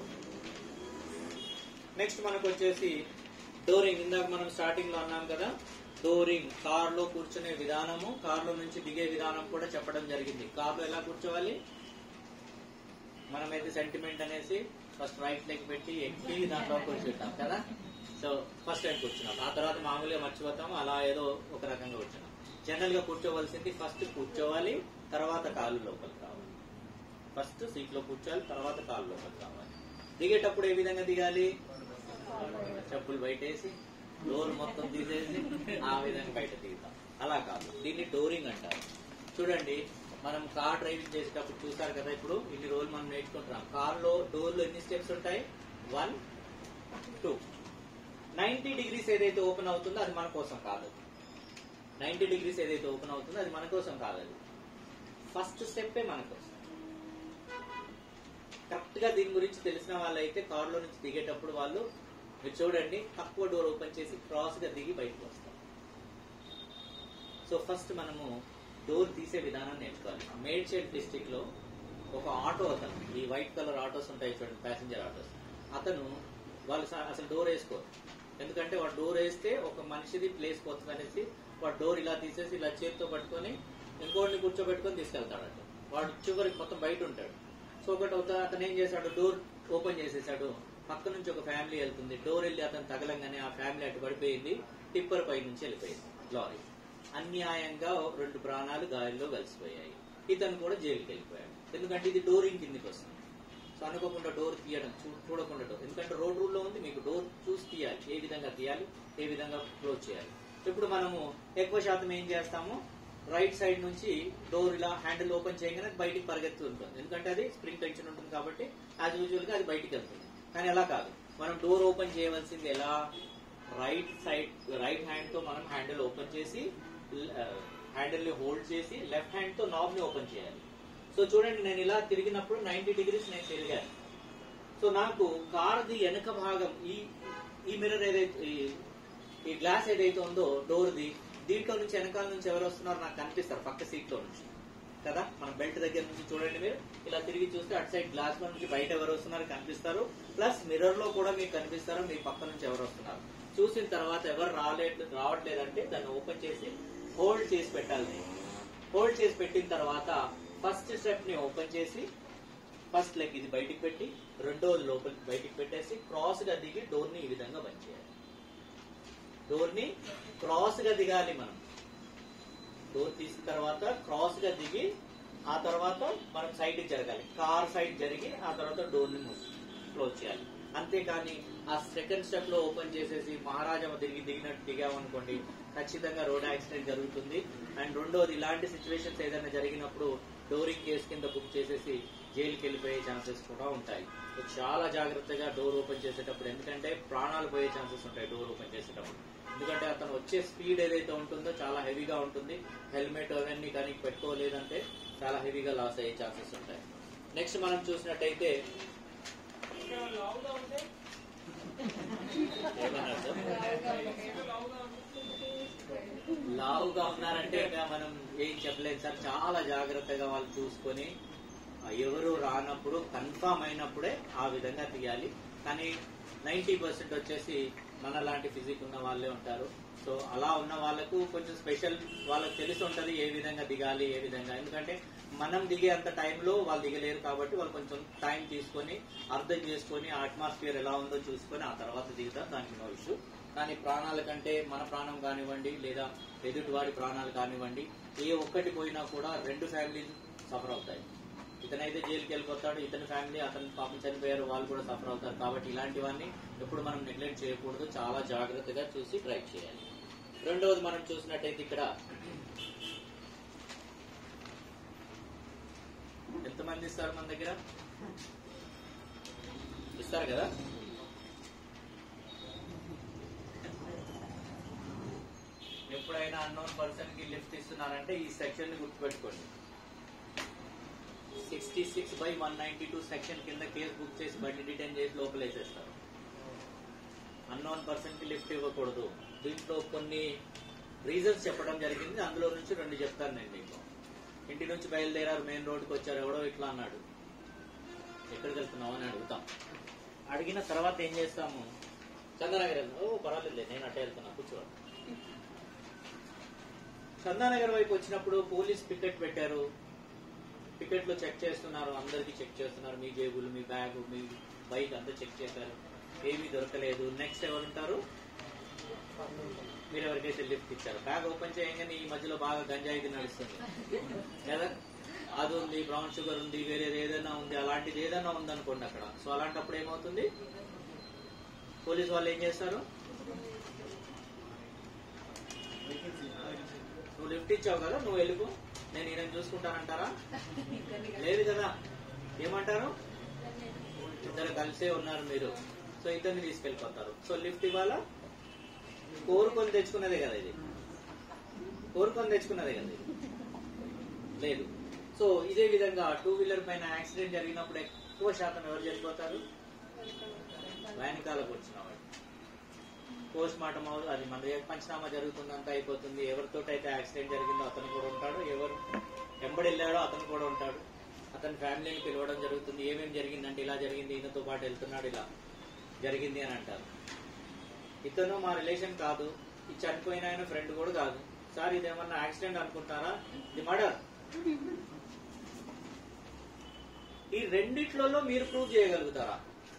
[SPEAKER 1] నెక్స్ట్ మనకు వచ్చేసి డోరింగ్ ఇందాక మనం స్టార్టింగ్ లో అన్నాం కదా డోరింగ్ కార్ లో కూర్చునే విధానము కార్ లో నుంచి దిగే విధానం కూడా చెప్పడం జరిగింది కార్ లో ఎలా కూర్చోవాలి మనమైతే సెంటిమెంట్ అనేసి ఫస్ట్ రైట్ లెగ్ పెట్టి ఎక్కి దాంట్లో కూర్చుంటాం కదా సో ఫస్ట్ టైం కూర్చున్నాం ఆ తర్వాత మామూలుగా మర్చిపోతాం అలా ఏదో ఒక రకంగా కూర్చున్నాం జనరల్ గా కూర్చోవలసింది ఫస్ట్ కూర్చోవాలి తర్వాత కాళ్ళు లోపలికి రావాలి ఫస్ట్ సీట్ లో కూర్చోవాలి తర్వాత కాళ్ళు లోపలికి రావాలి దిగేటప్పుడు ఏ విధంగా దిగాలి చెప్పులు బయటేసి డోర్ మొత్తం తీసేసి ఆ విధంగా బయట దిగుతాం అలా కాదు దీన్ని డోరింగ్ అంటారు చూడండి మనం కార్ డ్రైవింగ్ చేసేటప్పుడు చూసారు కదా ఇప్పుడు ఇన్ని రోజులు మనం నేర్చుకుంటున్నాం కార్ లో డోర్ లో ఎన్ని స్టెప్స్ ఉంటాయి వన్ టూ నైన్టీ డిగ్రీస్ ఏదైతే ఓపెన్ అవుతుందో అది మన కోసం కాదు నైన్టీ డిగ్రీస్ ఏదైతే ఓపెన్ అవుతుందో అది మన కోసం కాదు అది ఫస్ట్ స్టెప్పే మన కోసం కరెక్ట్ గా దీని గురించి తెలిసిన వాళ్ళైతే కార్ లో నుంచి దిగేటప్పుడు వాళ్ళు మీరు చూడండి తక్కువ డోర్ ఓపెన్ చేసి క్రాస్ గా దిగి బయటకు వస్తారు సో ఫస్ట్ మనము డోర్ తీసే విధానం నేర్చుకోవాలి మేడ్చేడ్ డిస్టిక్ లో ఒక ఆటో అతను ఈ వైట్ కలర్ ఆటోస్ ఉంటాయి చూడండి ప్యాసింజర్ ఆటోస్ అతను వాళ్ళు స- అసలు డోర్ వేసుకోరు ఎందుకంటే వాడు డోర్ వేస్తే ఒక మనిషిది ప్లేస్ పోతుంది అనేసి వాడు డోర్ ఇలా తీసేసి ఇలా చేతితో పట్టుకొని ఇంకోటిని కూర్చోబెట్టుకొని తీసుకెళ్తాడట వాడు చివరికి మొత్తం బయట ఉంటాడు సో ఒకటి అవుతా- అతను ఏం చేశాడు డోర్ ఓపెన్ చేసేసాడు పక్క నుంచి ఒక ఫ్యామిలీ వెళ్తుంది డోర్ వెళ్ళి అతను తగలంగానే ఆ ఫ్యామిలీ అటు పడిపోయింది టిప్పర్ పై నుంచి వెళ్ళిపోయింది లారీ అన్యాయంగా ఓ రెండు ప్రాణాలు గాలిలో కలిసిపోయాయి ఇతను కూడా జైలుకి వెళ్ళిపోయాడు ఎందుకంటే ఇది డోరింగ్ కిందికి వస్తుంది సో అనుకోకుండా డోర్ తీయడం చూ- చూడకుండా డోర్ ఎందుకంటే రోడ్ రూల్ లో ఉంది మీకు డోర్ చూసి తీయాలి ఏ విధంగా తీయాలి ఏ విధంగా క్లోజ్ చేయాలి ఇప్పుడు మనము ఎక్కువ శాతం ఏం చేస్తాము రైట్ సైడ్ నుంచి డోర్ ఇలా హ్యాండిల్ ఓపెన్ చేయగానే బయటికి పరిగెత్తు ఉంటుంది ఎందుకంటే అది స్ప్రింగ్ టెన్షన్ ఉంటుంది కాబట్టి యాజ్ యూజువల్ గా అది బయటికి వెళ్తుంది కానీ అలా కాదు మనం డోర్ ఓపెన్ చేయవలసింది ఎలా రైట్ సైడ్ రైట్ హ్యాండ్ తో మనం హ్యాండిల్ ఓపెన్ చేసి హ్యాండిల్ ని హోల్డ్ చేసి లెఫ్ట్ హ్యాండ్ తో నాబ్ ని ఓపెన్ చేయాలి సో చూడండి నేను ఇలా తిరిగినప్పుడు నైన్టీ డిగ్రీస్ నేను తిరిగాను సో నాకు కార్ది వెనక భాగం ఈ ఈ మిర్రర్ ఏదైతే ఈ- ఈ గ్లాస్ ఏదైతే ఉందో డోర్ది దీంట్లో నుంచి వెనకాల నుంచి ఎవరు వస్తున్నారో నాకు కనిపిస్తారు పక్క సీట్ లో నుంచి కదా మన బెల్ట్ దగ్గర నుంచి చూడండి మీరు ఇలా తిరిగి చూస్తే అటు సైడ్ గ్లాస్ లో నుంచి బయట ఎవరు వస్తున్నారు కనిపిస్తారు ప్లస్ మిర్రర్ లో కూడా మీకు కనిపిస్తారు మీ పక్క నుంచి ఎవరు వస్తున్నారు చూసిన తర్వాత ఎవరు రాలేదు రావట్లేదంటే దాన్ని ఓపెన్ చేసి హోల్డ్ చేసి పెట్టాలి హోల్డ్ చేసి పెట్టిన తర్వాత ఫస్ట్ స్టెప్ ని ఓపెన్ చేసి ఫస్ట్ లెగ్ ఇది బయటికి పెట్టి రెండోది లోపలికి బయటికి పెట్టేసి క్రాస్ గా దిగి డోర్ ని ఈ విధంగా బంద్ చేయాలి డోర్ ని క్రాస్ గా దిగాలి మనం డోర్ తీసిన తర్వాత క్రాస్ గా దిగి ఆ తర్వాత మనం సైడ్ కి జరగాలి కార్ సైడ్ జరిగి ఆ తర్వాత డోర్ ని క్లోజ్ చేయాలి అంతేకాని ఆ సెకండ్ స్టెప్ లో ఓపెన్ చేసేసి మహారాజా తిరిగి దిగినట్టు దిగామనుకోండి ఖచ్చితంగా రోడ్ యాక్సిడెంట్ జరుగుతుంది అండ్ రెండోది ఇలాంటి సిచ్యువేషన్స్ ఏదైనా జరిగినప్పుడు డోరింగ్ కేసు కింద బుక్ చేసేసి జైలుకి వెళ్ళిపోయే ఛాన్సెస్ కూడా ఉంటాయి సో చాలా జాగ్రత్తగా డోర్ ఓపెన్ చేసేటప్పుడు ఎందుకంటే ప్రాణాలు పోయే ఛాన్సెస్ ఉంటాయి డోర్ ఓపెన్ చేసేటప్పుడు ఎందుకంటే అతను వచ్చే స్పీడ్ ఏదైతే ఉంటుందో చాలా హెవీగా ఉంటుంది హెల్మెట్ అవన్నీ కానీ పెట్టుకోలేదంటే చాలా హెవీగా లాస్ అయ్యే ఛాన్సెస్ ఉంటాయి నెక్స్ట్ మనం చూసినట్టయితే ఇక్కడ లావుగా ఉంటే ఏమన్నారు లావుగా ఉన్నారంటే ఇంకా మనం ఏం చెప్పలేదు సార్ చాలా జాగ్రత్తగా వాళ్ళు చూసుకొని ఆ, ఎవరు రానప్పుడు కన్ఫామ్ అయినప్పుడే ఆ విధంగా తీయాలి కానీ నైన్టీ పర్సెంట్ వచ్చేసి మన లాంటి ఫిజిక్ ఉన్న వాళ్ళే ఉంటారు సో అలా ఉన్న వాళ్ళకు కొంచెం స్పెషల్ వాళ్ళకి తెలిసి ఉంటది ఏ విధంగా దిగాలి ఏ విధంగా ఎందుకంటే మనం దిగే అంత టైంలో వాళ్ళు దిగలేరు కాబట్టి వాళ్ళు కొంచెం టైం తీసుకొని అర్థం చేసుకొని ఆ అట్మాస్ఫియర్ ఎలా ఉందో చూసుకొని ఆ తర్వాత దిగుతారు దానికి నో ఇష్యూ కానీ ప్రాణాల కంటే మన ప్రాణం కానివ్వండి లేదా ఎదుటివాడి ప్రాణాలు కానివ్వండి ఏ ఒక్కటి పోయినా కూడా రెండు ఫ్యామిలీలు సఫర్ అవుతాయి ఇతనైతే జైలుకి వెళ్ళిపోతాడు ఇతని ఫ్యామిలీ అతని పాపం చనిపోయారు వాళ్ళు కూడా సఫర్ అవుతారు కాబట్టి ఇలాంటివన్నీ ఎప్పుడు మనం నెగ్లెక్ట్ చేయకూడదు చాలా జాగ్రత్తగా చూసి ట్రై చేయాలి రెండవది మనం చూసినట్టయితే ఇక్కడ ఎంతమంది ఇస్తారు మన దగ్గర ఇస్తారు కదా ఎప్పుడైనా అన్నోన్ పర్సన్ కి లిఫ్ట్ ఇస్తున్నారంటే ఈ సెక్షన్ ని గుర్తుపెట్టుకోండి sixty six by one ninety two section కింద కేసు బుక్ చేసి బండి డిటైన్ చేసి లోపలేసేస్తారు అన్నోన్ పర్సన్ కి లిఫ్ట్ ఇవ్వకూడదు దీంట్లో కొన్ని రీజన్స్ చెప్పడం జరిగింది అందులో నుంచి రెండు చెప్తాను నేను మీకు ఇంటి నుంచి బయలుదేరారు మెయిన్ రోడ్కి వచ్చారు ఎవడో ఇట్లా అన్నాడు ఎక్కడికి వెళ్తున్నావు అని అడుగుతాం అడిగిన తర్వాత ఏం చేస్తాము చందనగర్ వెళ్తాం ఓ పర్వాలేదు నేను అట్టే వెళ్తున్నా కూర్చోండి చందానగర్ వైపు వచ్చినప్పుడు పోలీస్ పికెట్ పెట్టారు పికెట్ లో చెక్ చేస్తున్నారు అందరికి చెక్ చేస్తున్నారు మీ జేబులు మీ బ్యాగ్ మీ బైక్ అంతా చెక్ చేశారు ఏమీ దొరకలేదు నెక్స్ట్ ఎవరుంటారు మీరు ఎవరికైతే లిఫ్ట్ ఇచ్చారు బ్యాగ్ ఓపెన్ చేయగానే ఈ మధ్యలో బాగా గంజాయిది నడుస్తుంది కదా అది ఉంది బ్రౌన్ షుగర్ ఉంది వేరేది ఏదైనా ఉంది అలాంటిది ఏదైనా ఉంది అనుకోండి అక్కడ సో అలాంటప్పుడు ఏమవుతుంది పోలీస్ వాళ్ళు ఏం చేస్తారు నువ్వు లిఫ్ట్ ఇచ్చావు కదా నువ్వు వెళ్ళిపో నేను ఈయన చూసుకుంటానంటారా లేదు కదా ఏమంటారు ఇద్దరు కలిసే ఉన్నారు మీరు సో ఇద్దరిని తీసుకెళ్ళిపోతారు సో లిఫ్ట్ ఇవ్వాలా కోరుకొని తెచ్చుకున్నదే కదా ఇది కోరుకొని తెచ్చుకున్నదే కదా ఇది లేదు సో ఇదే విధంగా టూ వీలర్ పైన యాక్సిడెంట్ జరిగినప్పుడు ఎక్కువ శాతం ఎవరు చనిపోతారు వెనకాలకు వచ్చిన వాడు పోస్ట్ మార్టం అవు- అది మన దగ్గర పంచనామా జరుగుతుందంతా అయిపోతుంది ఎవరితో అయితే యాక్సిడెంట్ జరిగిందో అతను కూడా ఉంటాడు ఎవరు ఎంబడి వెళ్ళాడో అతను కూడా ఉంటాడు అతని ఫ్యామిలీని పిలవడం జరుగుతుంది ఏమేమి జరిగిందంటే ఇలా జరిగింది ఈయనతో పాటు వెళ్తున్నాడు ఇలా జరిగింది అని అంటారు ఇతను మా రిలేషన్ కాదు ఈ చనిపోయిన ఆయన ఫ్రెండ్ కూడా కాదు సార్ ఇదేమన్నా యాక్సిడెంట్ అనుకుంటారా ఇది మర్డర్ ఈ రెండిట్లలో మీరు ప్రూవ్ చేయగలుగుతారా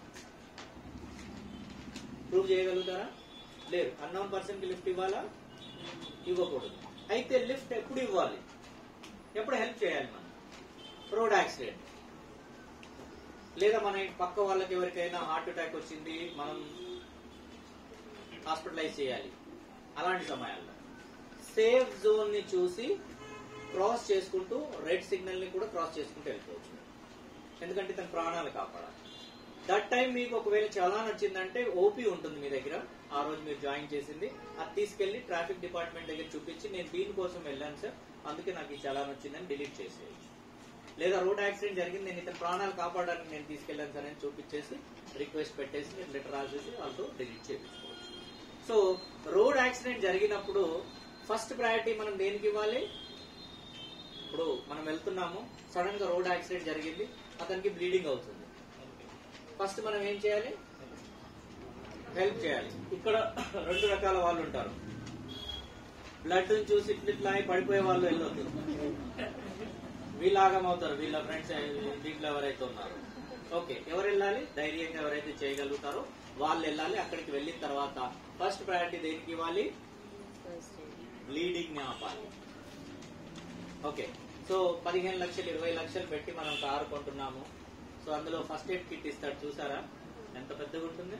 [SPEAKER 1] ప్రూవ్ చేయగలుగుతారా లేదు అన్నోన్ పర్సన్ కి లిఫ్ట్ ఇవ్వాలా ఇవ్వకూడదు అయితే లిఫ్ట్ ఎప్పుడు ఇవ్వాలి ఎప్పుడు హెల్ప్ చేయాలి మనం రోడ్ యాక్సిడెంట్ లేదా మన ఇంటి పక్క వాళ్ళకి ఎవరికైనా హార్ట్ అటాక్ వచ్చింది మనం హాస్పిటలైజ్ చేయాలి అలాంటి సమయాల్లో సేఫ్ జోన్ ని చూసి క్రాస్ చేసుకుంటూ రెడ్ సిగ్నల్ ని కూడా క్రాస్ చేసుకుంటూ వెళ్ళిపోవచ్చు ఎందుకంటే తన ప్రాణాలు కాపాడాలి దట్ టైం మీకు ఒకవేళ చలాన్ వచ్చిందంటే ఓపీ ఉంటుంది మీ దగ్గర ఆ రోజు మీరు జాయిన్ చేసింది అది తీసుకెళ్లి ట్రాఫిక్ డిపార్ట్మెంట్ దగ్గర చూపించి నేను దీనికోసం వెళ్ళాను సార్ అందుకే నాకు ఈ చలాన్ వచ్చిందని డిలీట్ చేసేయచ్చు లేదా రోడ్ యాక్సిడెంట్ జరిగింది నేను ఇతని ప్రాణాలు కాపాడడానికి నేను తీసుకెళ్ళాను సార్ అని చూపించేసి రిక్వెస్ట్ పెట్టేసి నేను లెటర్ రాసేసి వాళ్ళతో డిలీట్ చేయించుకోవచ్చు సో రోడ్ యాక్సిడెంట్ జరిగినప్పుడు ఫస్ట్ ప్రయారిటీ మనం దేనికి ఇవ్వాలి ఇప్పుడు మనం వెళ్తున్నాము సడన్ గా రోడ్ యాక్సిడెంట్ జరిగింది అతనికి బ్లీడింగ్ అవుతుంది ఫస్ట్ మనం ఏం చేయాలి హెల్ప్ చేయాలి ఇక్కడ రెండు రకాల వాళ్ళు ఉంటారు బ్లడ్ చూసి ఇట్లా ఇట్లా అయి పడిపోయే వాళ్ళు వెళ్ళొద్దు వీళ్ళాగం అవుతారు వీళ్ళ ఫ్రెండ్స్ దీంట్లో ఎవరైతే ఉన్నారో ఓకే ఎవరు వెళ్ళాలి ధైర్యంగా ఎవరైతే చేయగలుగుతారో వాళ్ళు వెళ్ళాలి అక్కడికి వెళ్ళిన తర్వాత ఫస్ట్ ప్రయారిటీ దేనికి ఇవ్వాలి బ్లీడింగ్ ని ఆపాలి ఓకే సో పదిహేను లక్షలు ఇరవై లక్షలు పెట్టి మనం కారు కొంటున్నాము సో అందులో ఫస్ట్ ఎయిడ్ కిట్ ఇస్తాడు చూసారా ఎంత పెద్దగా ఉంటుంది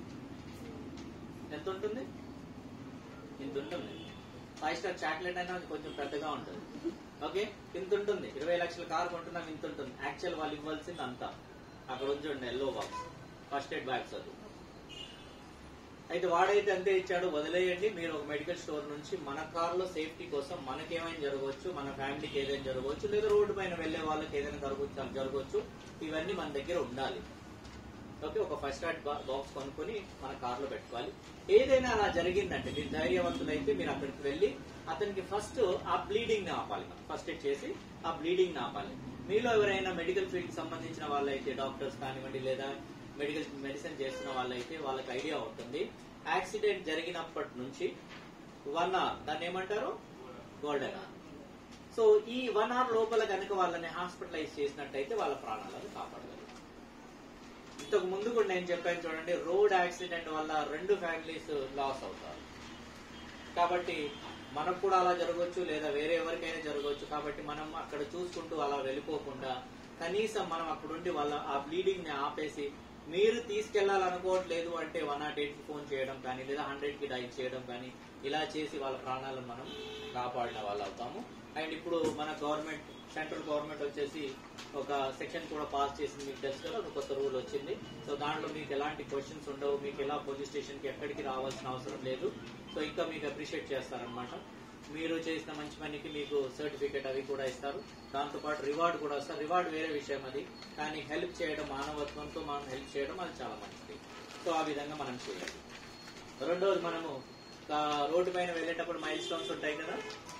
[SPEAKER 1] ఎంత ఉంటుంది ఇంత ఉంటుంది ఫైవ్ స్టార్ చాక్లెట్ అయినా అది కొంచెం పెద్దగా ఉంటుంది ఓకే ఇంత ఉంటుంది ఇరవై లక్షల కారు కొంటున్నాం ఇంత ఉంటుంది యాక్చువల్ వాళ్ళు ఇవ్వాల్సింది అంతా అక్కడ ఉంచండి yellow box first aid bags అది అయితే వాడైతే అంతే ఇచ్చాడు వదిలేయండి మీరు ఒక మెడికల్ స్టోర్ నుంచి మన కారులో సేఫ్టీ కోసం మనకేమైనా జరగవచ్చు మన ఫ్యామిలీకి ఏదైనా జరగవచ్చు లేదా రోడ్డు పైన వెళ్లే వాళ్ళకి ఏదైనా జరగవచ్చు జరగవచ్చు ఇవన్నీ మన దగ్గర ఉండాలి ఓకే ఒక ఫస్ట్ ఎయిడ్ బాక్స్ కొనుక్కొని మన కార్ లో పెట్టుకోవాలి ఏదైనా అలా జరిగిందంటే మీరు ధైర్యవంతులైతే మీరు అక్కడికి వెళ్ళి అతనికి ఫస్ట్ ఆ బ్లీడింగ్ ని ఆపాలి మనం ఫస్ట్ ఎయిడ్ చేసి ఆ బ్లీడింగ్ ని ఆపాలి మీలో ఎవరైనా మెడికల్ ఫీల్డ్ కి సంబంధించిన వాళ్ళైతే డాక్టర్స్ కానివ్వండి లేదా మెడికల్ మెడిసిన్ చేస్తున్న వాళ్ళైతే వాళ్ళకి ఐడియా ఉంటుంది యాక్సిడెంట్ జరిగినప్పటి నుంచి వన్ అవర్ దాన్ని ఏమంటారు గోల్డెన్ అవర్ సో ఈ వన్ అవర్ లోపల కనుక వాళ్ళని హాస్పిటలైజ్ చేసినట్టయితే వాళ్ళ ప్రాణాలను కాపాడగలరు ఇంతకు ముందు కూడా నేను చెప్పాను చూడండి రోడ్ యాక్సిడెంట్ వల్ల రెండు ఫ్యామిలీస్ లాస్ అవుతారు కాబట్టి మనకు కూడా అలా జరగవచ్చు లేదా వేరే ఎవరికైనా జరగవచ్చు కాబట్టి మనం అక్కడ చూసుకుంటూ అలా వెళ్ళిపోకుండా కనీసం మనం అక్కడుండి వాళ్ళ ఆ బ్లీడింగ్ ని ఆపేసి మీరు తీసుకెళ్లాలనుకోవట్లేదు అంటే వన్ నాట్ ఎయిట్ కి ఫోన్ చేయడం కానీ లేదా హండ్రెడ్ కి డైల్ చేయడం కానీ ఇలా చేసి వాళ్ళ ప్రాణాలను మనం కాపాడిన వాళ్ళు అవుతాము అండ్ ఇప్పుడు మన గవర్నమెంట్ సెంట్రల్ గవర్నమెంట్ వచ్చేసి ఒక సెక్షన్ కూడా పాస్ చేసింది మీకు తెలుసు కదా ఒక కొత్త రూల్ వచ్చింది సో దాంట్లో మీకు ఎలాంటి క్వశ్చన్స్ ఉండవు మీకు ఎలా పోలీస్ స్టేషన్ కి ఎక్కడికి రావాల్సిన అవసరం లేదు సో ఇంకా మీకు అప్రిషియేట్ చేస్తారనమాట మీరు చేసిన మంచి పనికి మీకు సర్టిఫికేట్ అవి కూడా ఇస్తారు దాంతో పాటు రివార్డ్ కూడా వస్తారు రివార్డ్ వేరే విషయం అది కానీ హెల్ప్ చేయడం మానవత్వంతో మనం హెల్ప్ చేయడం అది చాలా మంచిది సో ఆ విధంగా మనం చేయాలి రెండోది మనము ఆ, రోడ్డు పైన వెళ్ళేటప్పుడు మైల్ స్టోన్స్ ఉంటాయి కదా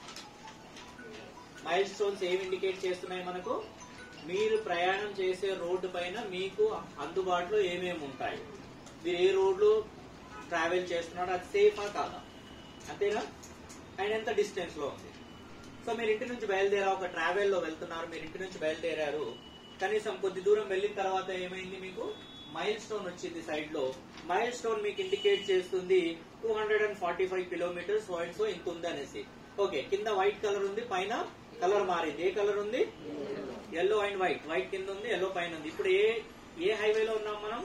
[SPEAKER 1] మైల్ స్టోన్స్ ఏమి ఇండికేట్ చేస్తున్నాయి మనకు మీరు ప్రయాణం చేసే రోడ్డు పైన మీకు అందుబాటులో ఏమేమి ఉంటాయి మీరు ఏ రోడ్లు ట్రావెల్ చేస్తున్నారో అది సేఫా కాదా అంతేనా అండ్ ఎంత డిస్టెన్స్ లో ఉంది సో మీరు ఇంటి నుంచి బయలుదేరా ఒక ట్రావెల్ లో వెళ్తున్నారు మీరు ఇంటి నుంచి బయలుదేరారు కనీసం కొద్ది దూరం వెళ్ళిన తర్వాత ఏమైంది మీకు మైల్ స్టోన్ వచ్చింది సైడ్ లో మైల్ స్టోన్ మీకు ఇండికేట్ చేస్తుంది two hundred and forty five kilometres so ఇంత ఉంది అనేసి ఓకే కింద వైట్ కలర్ ఉంది పైన కలర్ మారింది ఏ కలర్ ఉంది ఎల్లో అండ్ వైట్ వైట్ కింద ఉంది ఎల్లో పైన ఉంది ఇప్పుడు ఏ ఏ హైవేలో ఉన్నాం మనం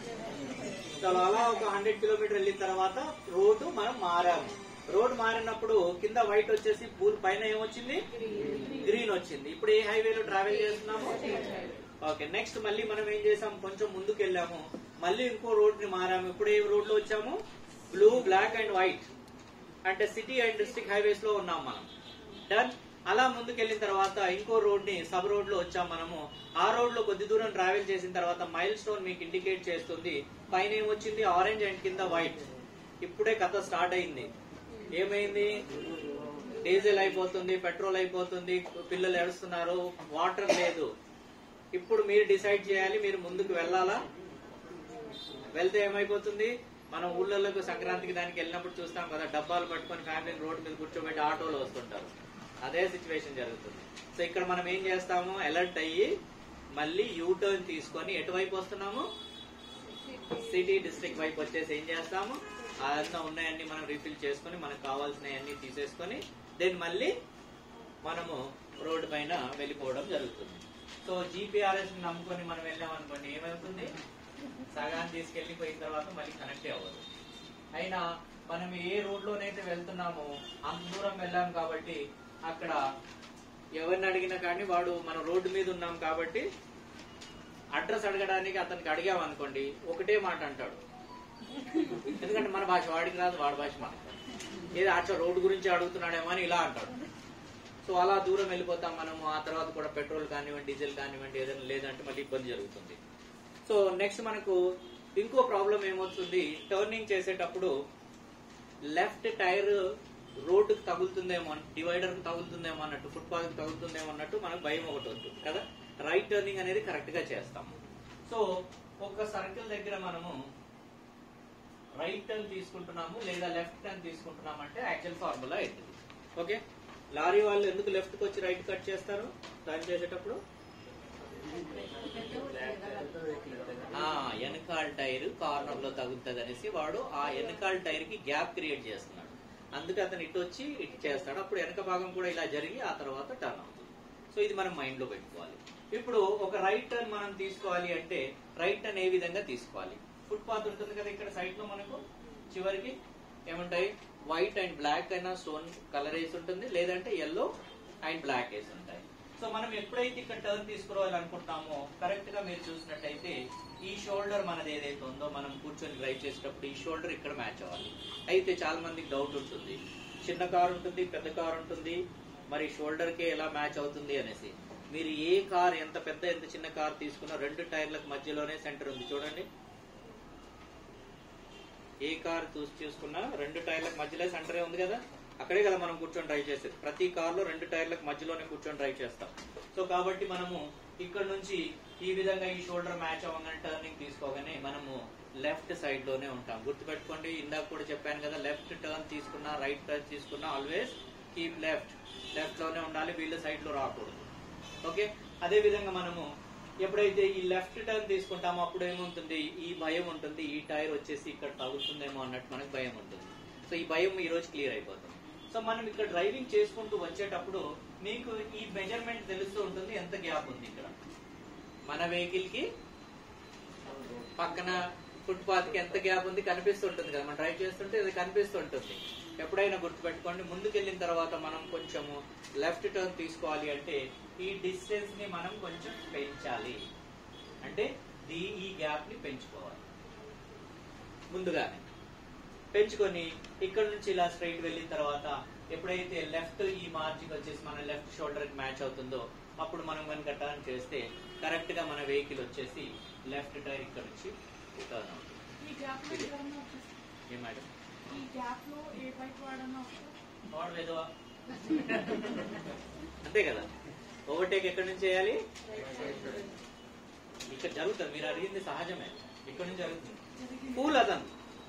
[SPEAKER 1] సో అలా ఒక హండ్రెడ్ కిలోమీటర్ వెళ్ళిన తర్వాత రోడ్డు మనం మారాము రోడ్ మారినప్పుడు కింద వైట్ వచ్చేసి పూల్ పైన ఏమొచ్చింది గ్రీన్ వచ్చింది ఇప్పుడు ఏ హైవేలో ట్రావెల్ చేస్తున్నాము ఓకే నెక్స్ట్ మళ్ళీ మనం ఏం చేసాం కొంచెం ముందుకు వెళ్ళాము మళ్ళీ ఇంకో రోడ్ ని మారాము ఇప్పుడు ఏ రోడ్ లో వచ్చాము బ్లూ బ్లాక్ అండ్ వైట్ అంటే సిటీ అండ్ డిస్ట్రిక్ట్ హైవేస్ లో ఉన్నాం మనం డన్ అలా ముందుకు వెళ్ళిన తర్వాత ఇంకో రోడ్ ని సబ్ రోడ్ లో వచ్చాం మనము ఆ రోడ్ లో కొద్ది దూరం ట్రావెల్ చేసిన తర్వాత మైల్ స్టోన్ మీకు ఇండికేట్ చేస్తుంది పైన ఏమొచ్చింది ఆరెంజ్ అండ్ కింద వైట్ ఇప్పుడే కథ స్టార్ట్ అయింది ఏమైంది డీజిల్ అయిపోతుంది పెట్రోల్ అయిపోతుంది పిల్లలు ఏడుస్తున్నారు వాటర్ లేదు ఇప్పుడు మీరు డిసైడ్ చేయాలి మీరు ముందుకు వెళ్ళాలా వెళ్తే ఏమైపోతుంది మనం ఊళ్ళలోకి సంక్రాంతికి దానికి వెళ్ళినప్పుడు చూస్తాం కదా డబ్బాలు పట్టుకొని ఫ్యామిలీని రోడ్డు మీద కూర్చోబెట్టి ఆటోలో వస్తుంటారు అదే సిచ్యువేషన్ జరుగుతుంది సో ఇక్కడ మనం ఏం చేస్తాము అలర్ట్ అయ్యి మళ్ళీ యూ టర్న్ తీసుకొని ఎటువైపు వస్తున్నాము సిటీ డిస్ట్రిక్ట్ వైపు వచ్చేసి ఏం చేస్తాము అదంతా ఉన్నాయన్నీ మనం రీఫిల్ చేసుకొని మనకు కావాల్సినవన్నీ తీసేసుకొని దెన్ మళ్ళీ మనము రోడ్డు పైన వెళ్ళిపోవడం జరుగుతుంది సో జీపీఆర్ఎస్ నమ్ముకొని మనం వెళ్ళాం అనుకోండి ఏమవుతుంది సగాన్ని తీసుకెళ్లిపోయిన తర్వాత మళ్ళీ కనెక్ట్ అవ్వదు అయినా మనం ఏ రోడ్ లోనైతే వెళ్తున్నామో అంత దూరం వెళ్ళాం కాబట్టి అక్కడ ఎవరిని అడిగినా కానీ వాడు మనం రోడ్డు మీద ఉన్నాం కాబట్టి అడ్రస్ అడగడానికి అతనికి అడిగాం అనుకోండి ఒకటే మాట అంటాడు ఎందుకంటే మన భాష వాడికి రాదు వాడి భాష మనకు రాదు. ఏదో అచ్చా రోడ్డు గురించి అడుగుతున్నాడేమో అని ఇలా అంటాడు సో అలా దూరం వెళ్ళిపోతాం మనము ఆ తర్వాత కూడా పెట్రోల్ కానివ్వండి డీజిల్ కానివ్వండి ఏదైనా లేదంటే మళ్ళీ ఇబ్బంది జరుగుతుంది సో నెక్స్ట్ మనకు ఇంకో ప్రాబ్లం ఏమవుతుంది టర్నింగ్ చేసేటప్పుడు లెఫ్ట్ టైర్ రోడ్డుకు తగులుతుందేమో డివైడర్ కు తగులుతుందేమో అన్నట్టు ఫుట్పాత్ కి తగులుతుందేమో అన్నట్టు మనకు భయం ఒకటి వస్తుంది కదా రైట్ టర్నింగ్ అనేది కరెక్ట్ గా చేస్తాము సో ఒక సర్కిల్ దగ్గర మనము రైట్ టర్న్ తీసుకుంటున్నాము లేదా లెఫ్ట్ టర్న్ తీసుకుంటున్నాము అంటే యాక్చువల్ ఫార్ములా ఏంటిది ఓకే లారీ వాళ్ళు ఎందుకు లెఫ్ట్ కి వచ్చి రైట్ కట్ చేస్తారు టర్న్ చేసేటప్పుడు ఆ వెనకాల టైర్ కార్నర్ లో తగులుతుంది అనేసి వాడు ఆ వెనకాల టైర్ కి గ్యాప్ క్రియేట్ చేస్తున్నాడు అందుకే అతను ఇటు వచ్చి ఇటు చేస్తాడు అప్పుడు వెనక భాగం కూడా ఇలా జరిగి ఆ తర్వాత టర్న్ అవుతుంది సో ఇది మనం మైండ్ లో పెట్టుకోవాలి ఇప్పుడు ఒక రైట్ టర్న్ మనం తీసుకోవాలి అంటే రైట్ టర్న్ ఏ విధంగా తీసుకోవాలి ఫుట్ పాత్ ఉంటుంది కదా ఇక్కడ సైడ్ లో మనకు చివరికి ఏముంటాయి వైట్ అండ్ బ్లాక్ అయినా స్టోన్ కలర్ వేసి ఉంటుంది లేదంటే ఎల్లో అండ్ బ్లాక్ వేసి ఉంటాయి సో మనం ఎప్పుడైతే ఇక్కడ టర్న్ తీసుకురావాలి అనుకుంటామో కరెక్ట్ గా మీరు చూసినట్టయితే ఈ షోల్డర్ మనది ఏదైతే ఉందో మనం కూర్చొని డ్రైవ్ చేసేటప్పుడు ఈ షోల్డర్ ఇక్కడ మ్యాచ్ అవ్వాలి అయితే చాలా మందికి డౌట్ ఉంటుంది చిన్న కార్ ఉంటుంది పెద్ద కార్ ఉంటుంది మరి షోల్డర్ కి ఎలా మ్యాచ్ అవుతుంది అనేసి మీరు ఏ కార్ ఎంత పెద్ద ఎంత చిన్న కార్ తీసుకున్నా రెండు టైర్లకు మధ్యలోనే సెంటర్ ఉంది చూడండి ఏ కార్ చూసి చూసుకున్నా రెండు టైర్లకు మధ్యలో సెంటరే ఉంది కదా అక్కడే కదా మనం కూర్చొని డ్రైవ్ చేసేది ప్రతి కార్లో రెండు టైర్లకు మధ్యలోనే కూర్చొని డ్రైవ్ చేస్తాం సో కాబట్టి మనము ఇక్కడ నుంచి ఈ విధంగా ఈ షోల్డర్ మ్యాచ్ అవ్వగానే టర్నింగ్ తీసుకోగానే మనము లెఫ్ట్ సైడ్ లోనే ఉంటాం గుర్తుపెట్టుకోండి ఇందాక కూడా చెప్పాను కదా లెఫ్ట్ టర్న్ తీసుకున్నా రైట్ టర్న్ తీసుకున్నా ఆల్వేస్ కీప్ లెఫ్ట్ లెఫ్ట్ లోనే ఉండాలి వీళ్ళ సైడ్ లో రాకూడదు ఓకే అదే విధంగా మనము ఎప్పుడైతే ఈ లెఫ్ట్ టర్న్ తీసుకుంటామో అప్పుడు ఏముంటుంది ఈ భయం ఉంటుంది ఈ టైర్ వచ్చేసి ఇక్కడ తగులుతుందేమో అన్నట్టు మనకు భయం ఉంటుంది సో ఈ భయం ఈ రోజు క్లియర్ అయిపోతుంది సో మనం ఇక్కడ డ్రైవింగ్ చేసుకుంటూ వచ్చేటప్పుడు మీకు ఈ మెజర్మెంట్ తెలుస్తూ ఉంటుంది ఎంత గ్యాప్ ఉంది ఇక్కడ మన వెహికల్ కి పక్కన ఫుట్పాత్ కి ఎంత గ్యాప్ ఉంది కనిపిస్తుంటుంది కదా మనం డ్రైవ్ చేస్తుంటే ఇది కనిపిస్తుంటుంది ఎప్పుడైనా గుర్తుపెట్టుకోండి ముందుకెళ్ళిన తర్వాత మనం కొంచెము లెఫ్ట్ టర్న్ తీసుకోవాలి అంటే ఈ డిస్టెన్స్ ని మనం కొంచెం పెంచాలి అంటే దీ ఈ గ్యాప్ ని పెంచుకోవాలి ముందుగానే పెంచుకొని ఇక్కడ నుంచి ఇలా స్ట్రైట్ వెళ్ళిన తర్వాత ఎప్పుడైతే లెఫ్ట్ ఈ మార్జిన్ వచ్చేసి మన లెఫ్ట్ షోల్డర్ కి మ్యాచ్ అవుతుందో అప్పుడు మనం కనుక టర్న్ చేస్తే కరెక్ట్ గా మన వెహికల్ వచ్చేసి లెఫ్ట్ టైర్ ఇక్కడ నుంచి టర్న్ అవుతుంది
[SPEAKER 4] ఈ గ్యాప్ లో ఎవరన్నా వచ్చేసి-
[SPEAKER 1] ఏం మేడం
[SPEAKER 4] ఈ గ్యాప్ లో ఏ బైక్ వాడన్నా వస్తే
[SPEAKER 1] వాడు లేదువా అంతే కదా ఓవర్టేక్ ఎక్కడి నుంచి చేయాలి ఇక్కడ జరుగుతుంది మీరు అడిగింది సహజమే ఇక్కడ నుంచి జరుగుతుంది కూల్ అతను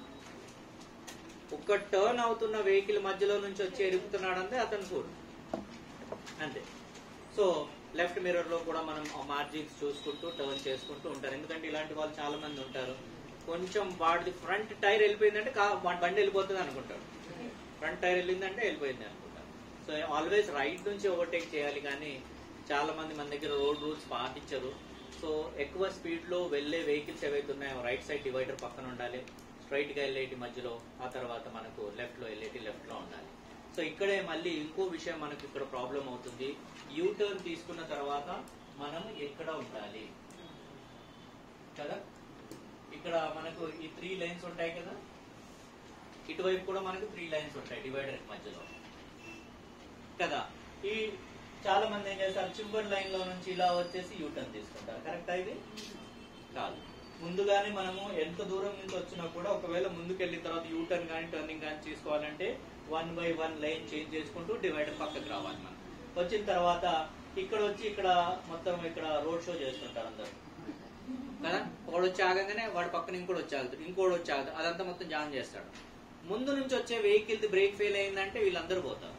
[SPEAKER 1] ఒక్క టర్న్ అవుతున్న వెహికల్ మధ్యలో నుంచి వచ్చి ఎరుగుతున్నాడంటే అతను కూల్ అంతే సో లెఫ్ట్ మిర్రర్ లో కూడా మనం మార్జిన్స్ చూసుకుంటూ టర్న్ చేసుకుంటూ ఉంటారు ఎందుకంటే ఇలాంటి వాళ్ళు చాలా మంది ఉంటారు కొంచెం వాడిది ఫ్రంట్ టైర్ వెళ్ళిపోయిందంటే కా- వాడి బండి వెళ్ళిపోతుంది అనుకుంటాడు ఫ్రంట్ టైర్ వెళ్ళిందంటే వెళ్ళిపోయింది అనుకుంటారు సో ఆల్వేస్ రైట్ నుంచి ఓవర్టేక్ చేయాలి కానీ చాలా మంది మన దగ్గర రోడ్ రూల్స్ పాటించరు సో ఎక్కువ స్పీడ్ లో వెళ్లే వెహికల్స్ ఏవైతే ఉన్నాయో రైట్ సైడ్ డివైడర్ పక్కన ఉండాలి స్ట్రైట్ గా వెళ్ళేటి మధ్యలో ఆ తర్వాత మనకు లెఫ్ట్ లో వెళ్ళేటి లెఫ్ట్ లో ఉండాలి సో ఇక్కడే మళ్ళీ ఇంకో విషయం మనకు ఇక్కడ ప్రాబ్లం అవుతుంది యూ టర్న్ తీసుకున్న తర్వాత మనం ఎక్కడ ఉండాలి కదా ఇక్కడ మనకు ఈ త్రీ లైన్స్ ఉంటాయి కదా ఇటువైపు కూడా మనకు త్రీ లైన్స్ ఉంటాయి డివైడర్ మధ్యలో కదా ఈ చాలా మంది ఏం చేస్తారు చివరి లైన్ లో నుంచి ఇలా వచ్చేసి యూ టర్న్ తీసుకుంటారు కరెక్టా ఇది కాదు ముందుగానే మనము ఎంత దూరం నుంచి వచ్చినా కూడా ఒకవేళ ముందుకు వెళ్ళిన తర్వాత యూ టర్న్ కానీ టర్నింగ్ కానీ తీసుకోవాలంటే one by one line change చేసుకుంటూ డివైడర్ పక్కకు రావాలి మనం వచ్చిన తర్వాత ఇక్కడ వచ్చి ఇక్కడ మొత్తం ఇక్కడ రోడ్ షో చేస్తుంటారు అందరు కదా ఒకడు వచ్చి ఆగంగానే వాడి పక్కన ఇంకోటి వచ్చి ఆగుతాడు ఇంకోటి వచ్చి ఆగుతాడు అదంతా మొత్తం జామ్ చేస్తాడు ముందు నుంచి వచ్చే వెహికల్ బ్రేక్ ఫెయిల్ అయిందంటే వీళ్ళందరూ పోతారు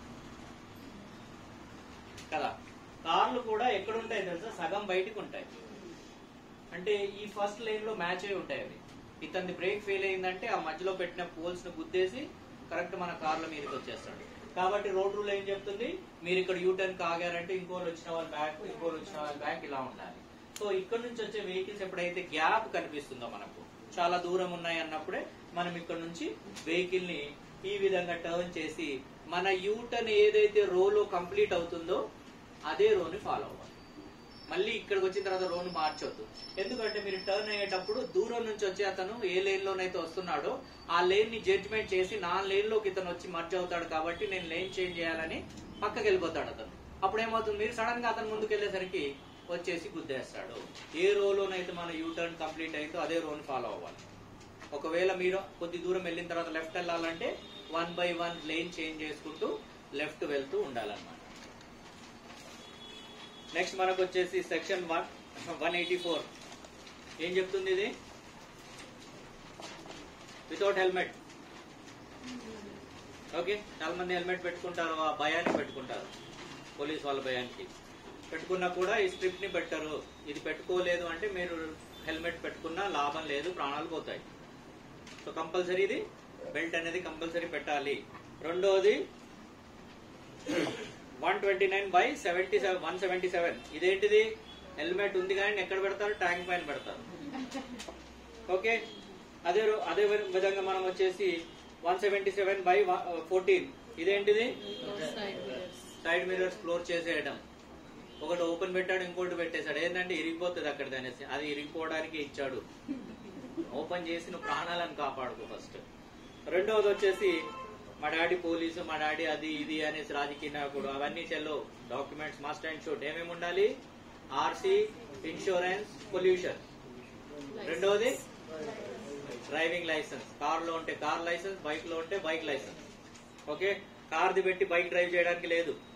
[SPEAKER 1] కదా కార్లు కూడా ఎక్కడ ఉంటాయి తెలుసా సగం బయటికి ఉంటాయి అంటే ఈ ఫస్ట్ లైన్ లో మ్యాచ్ అయి ఉంటాయి అవి ఇతని బ్రేక్ ఫెయిల్ అయిందంటే ఆ మధ్యలో పెట్టిన పోల్స్ ను గుద్దేసి కరెక్ట్ మన కార్ల మీదకి వచ్చేస్తాడు కాబట్టి రోడ్ రూల్ ఏం చెప్తుంది మీరు ఇక్కడ యూ టర్న్ ఆగారంటే ఇంకోరు వచ్చిన వాళ్ళ బ్యాక్ ఇంకోరు వచ్చిన వాళ్ళ బ్యాక్ ఇలా ఉండాలి సో ఇక్కడ నుంచి వచ్చే వెహికల్స్ ఎప్పుడైతే గ్యాప్ కనిపిస్తుందో మనకు చాలా దూరం ఉన్నాయి అన్నప్పుడే మనం ఇక్కడ నుంచి వెహికల్ ని ఈ విధంగా టర్న్ చేసి మన యూ టర్న్ ఏదైతే రోలో కంప్లీట్ అవుతుందో అదే రోని ఫాలో అవ్వాలి మళ్ళీ ఇక్కడికి వచ్చిన తర్వాత రోను మార్చొద్దు ఎందుకంటే మీరు టర్న్ అయ్యేటప్పుడు దూరం నుంచి వచ్చి అతను ఏ లేన్ లోనైతే వస్తున్నాడో ఆ లేన్ ని జడ్జ్మెంట్ చేసి నా లేన్ లోకి ఇతను వచ్చి మర్జ్ అవుతాడు కాబట్టి నేను లేన్ చేంజ్ చేయాలని పక్కకి వెళ్ళిపోతాడు అతను అప్పుడు ఏమవుతుంది మీరు సడన్ గా అతను ముందుకు వెళ్ళేసరికి వచ్చేసి గుద్దేస్తాడు ఏ రోలోనైతే మన యూ టర్న్ కంప్లీట్ అయిందో అదే రోని ఫాలో అవ్వాలి ఒకవేళ మీరు కొద్ది దూరం వెళ్ళిన తర్వాత లెఫ్ట్ వెళ్ళాలంటే one by one lane change చేసుకుంటూ లెఫ్ట్ వెళ్తూ ఉండాలన్నమాట నెక్స్ట్ మనకు వచ్చేసి section one one eighty four ఏం చెప్తుంది ఇది వితౌట్ హెల్మెట్ ఓకే చాలా మంది హెల్మెట్ పెట్టుకుంటారు ఆ భయాన్ని పెట్టుకుంటారు పోలీస్ వాళ్ళ భయానికి పెట్టుకున్నా కూడా ఈ స్ట్రిప్ ని పెట్టరు ఇది పెట్టుకోలేదు అంటే మీరు హెల్మెట్ పెట్టుకున్నా లాభం లేదు ప్రాణాలు పోతాయి సో కంపల్సరీ ఇది బెల్ట్ అనేది కంపల్సరీ పెట్టాలి రెండోది one twenty nine by seventy seven one seventy seven ఇదేంటిది హెల్మెట్ ఉంది కానీ ఎక్కడ పెడతారు ట్యాంక్ పైన పెడతారు ఓకే అదే రో- అదే విధంగా మనం వచ్చేసి one seventy seven by fourteen ఇదేంటిది సైడ్ మిరర్స్ క్లోజ్ చేసేయడం ఒకటి ఓపెన్ పెట్టాడు ఇంకోటి పెట్టేశాడు ఏంటంటే ఇరిగిపోతుంది అక్కడ అనేసి అది ఇరిగిపోవడానికి ఇచ్చాడు ఓపెన్ చేసి నువ్వు ప్రాణాలను కాపాడుకో ఫస్ట్ రెండవది వచ్చేసి మా డాడీ పోలీసు మా డాడీ అది ఇది అనేసి రాజకీయ నాయకుడు అవన్నీ చెల్లో డాక్యుమెంట్స్ మస్ట్ అండ్ షుడ్ ఏమేమి ఉండాలి ఆర్సీ ఇన్సూరెన్స్ పొల్యూషన్ రెండవది డ్రైవింగ్ లైసెన్స్ కార్ లో ఉంటే కార్ లైసెన్స్ బైక్ లో ఉంటే బైక్ లైసెన్స్ ఓకే కార్ది పెట్టి బైక్ డ్రైవ్ చేయడానికి లేదు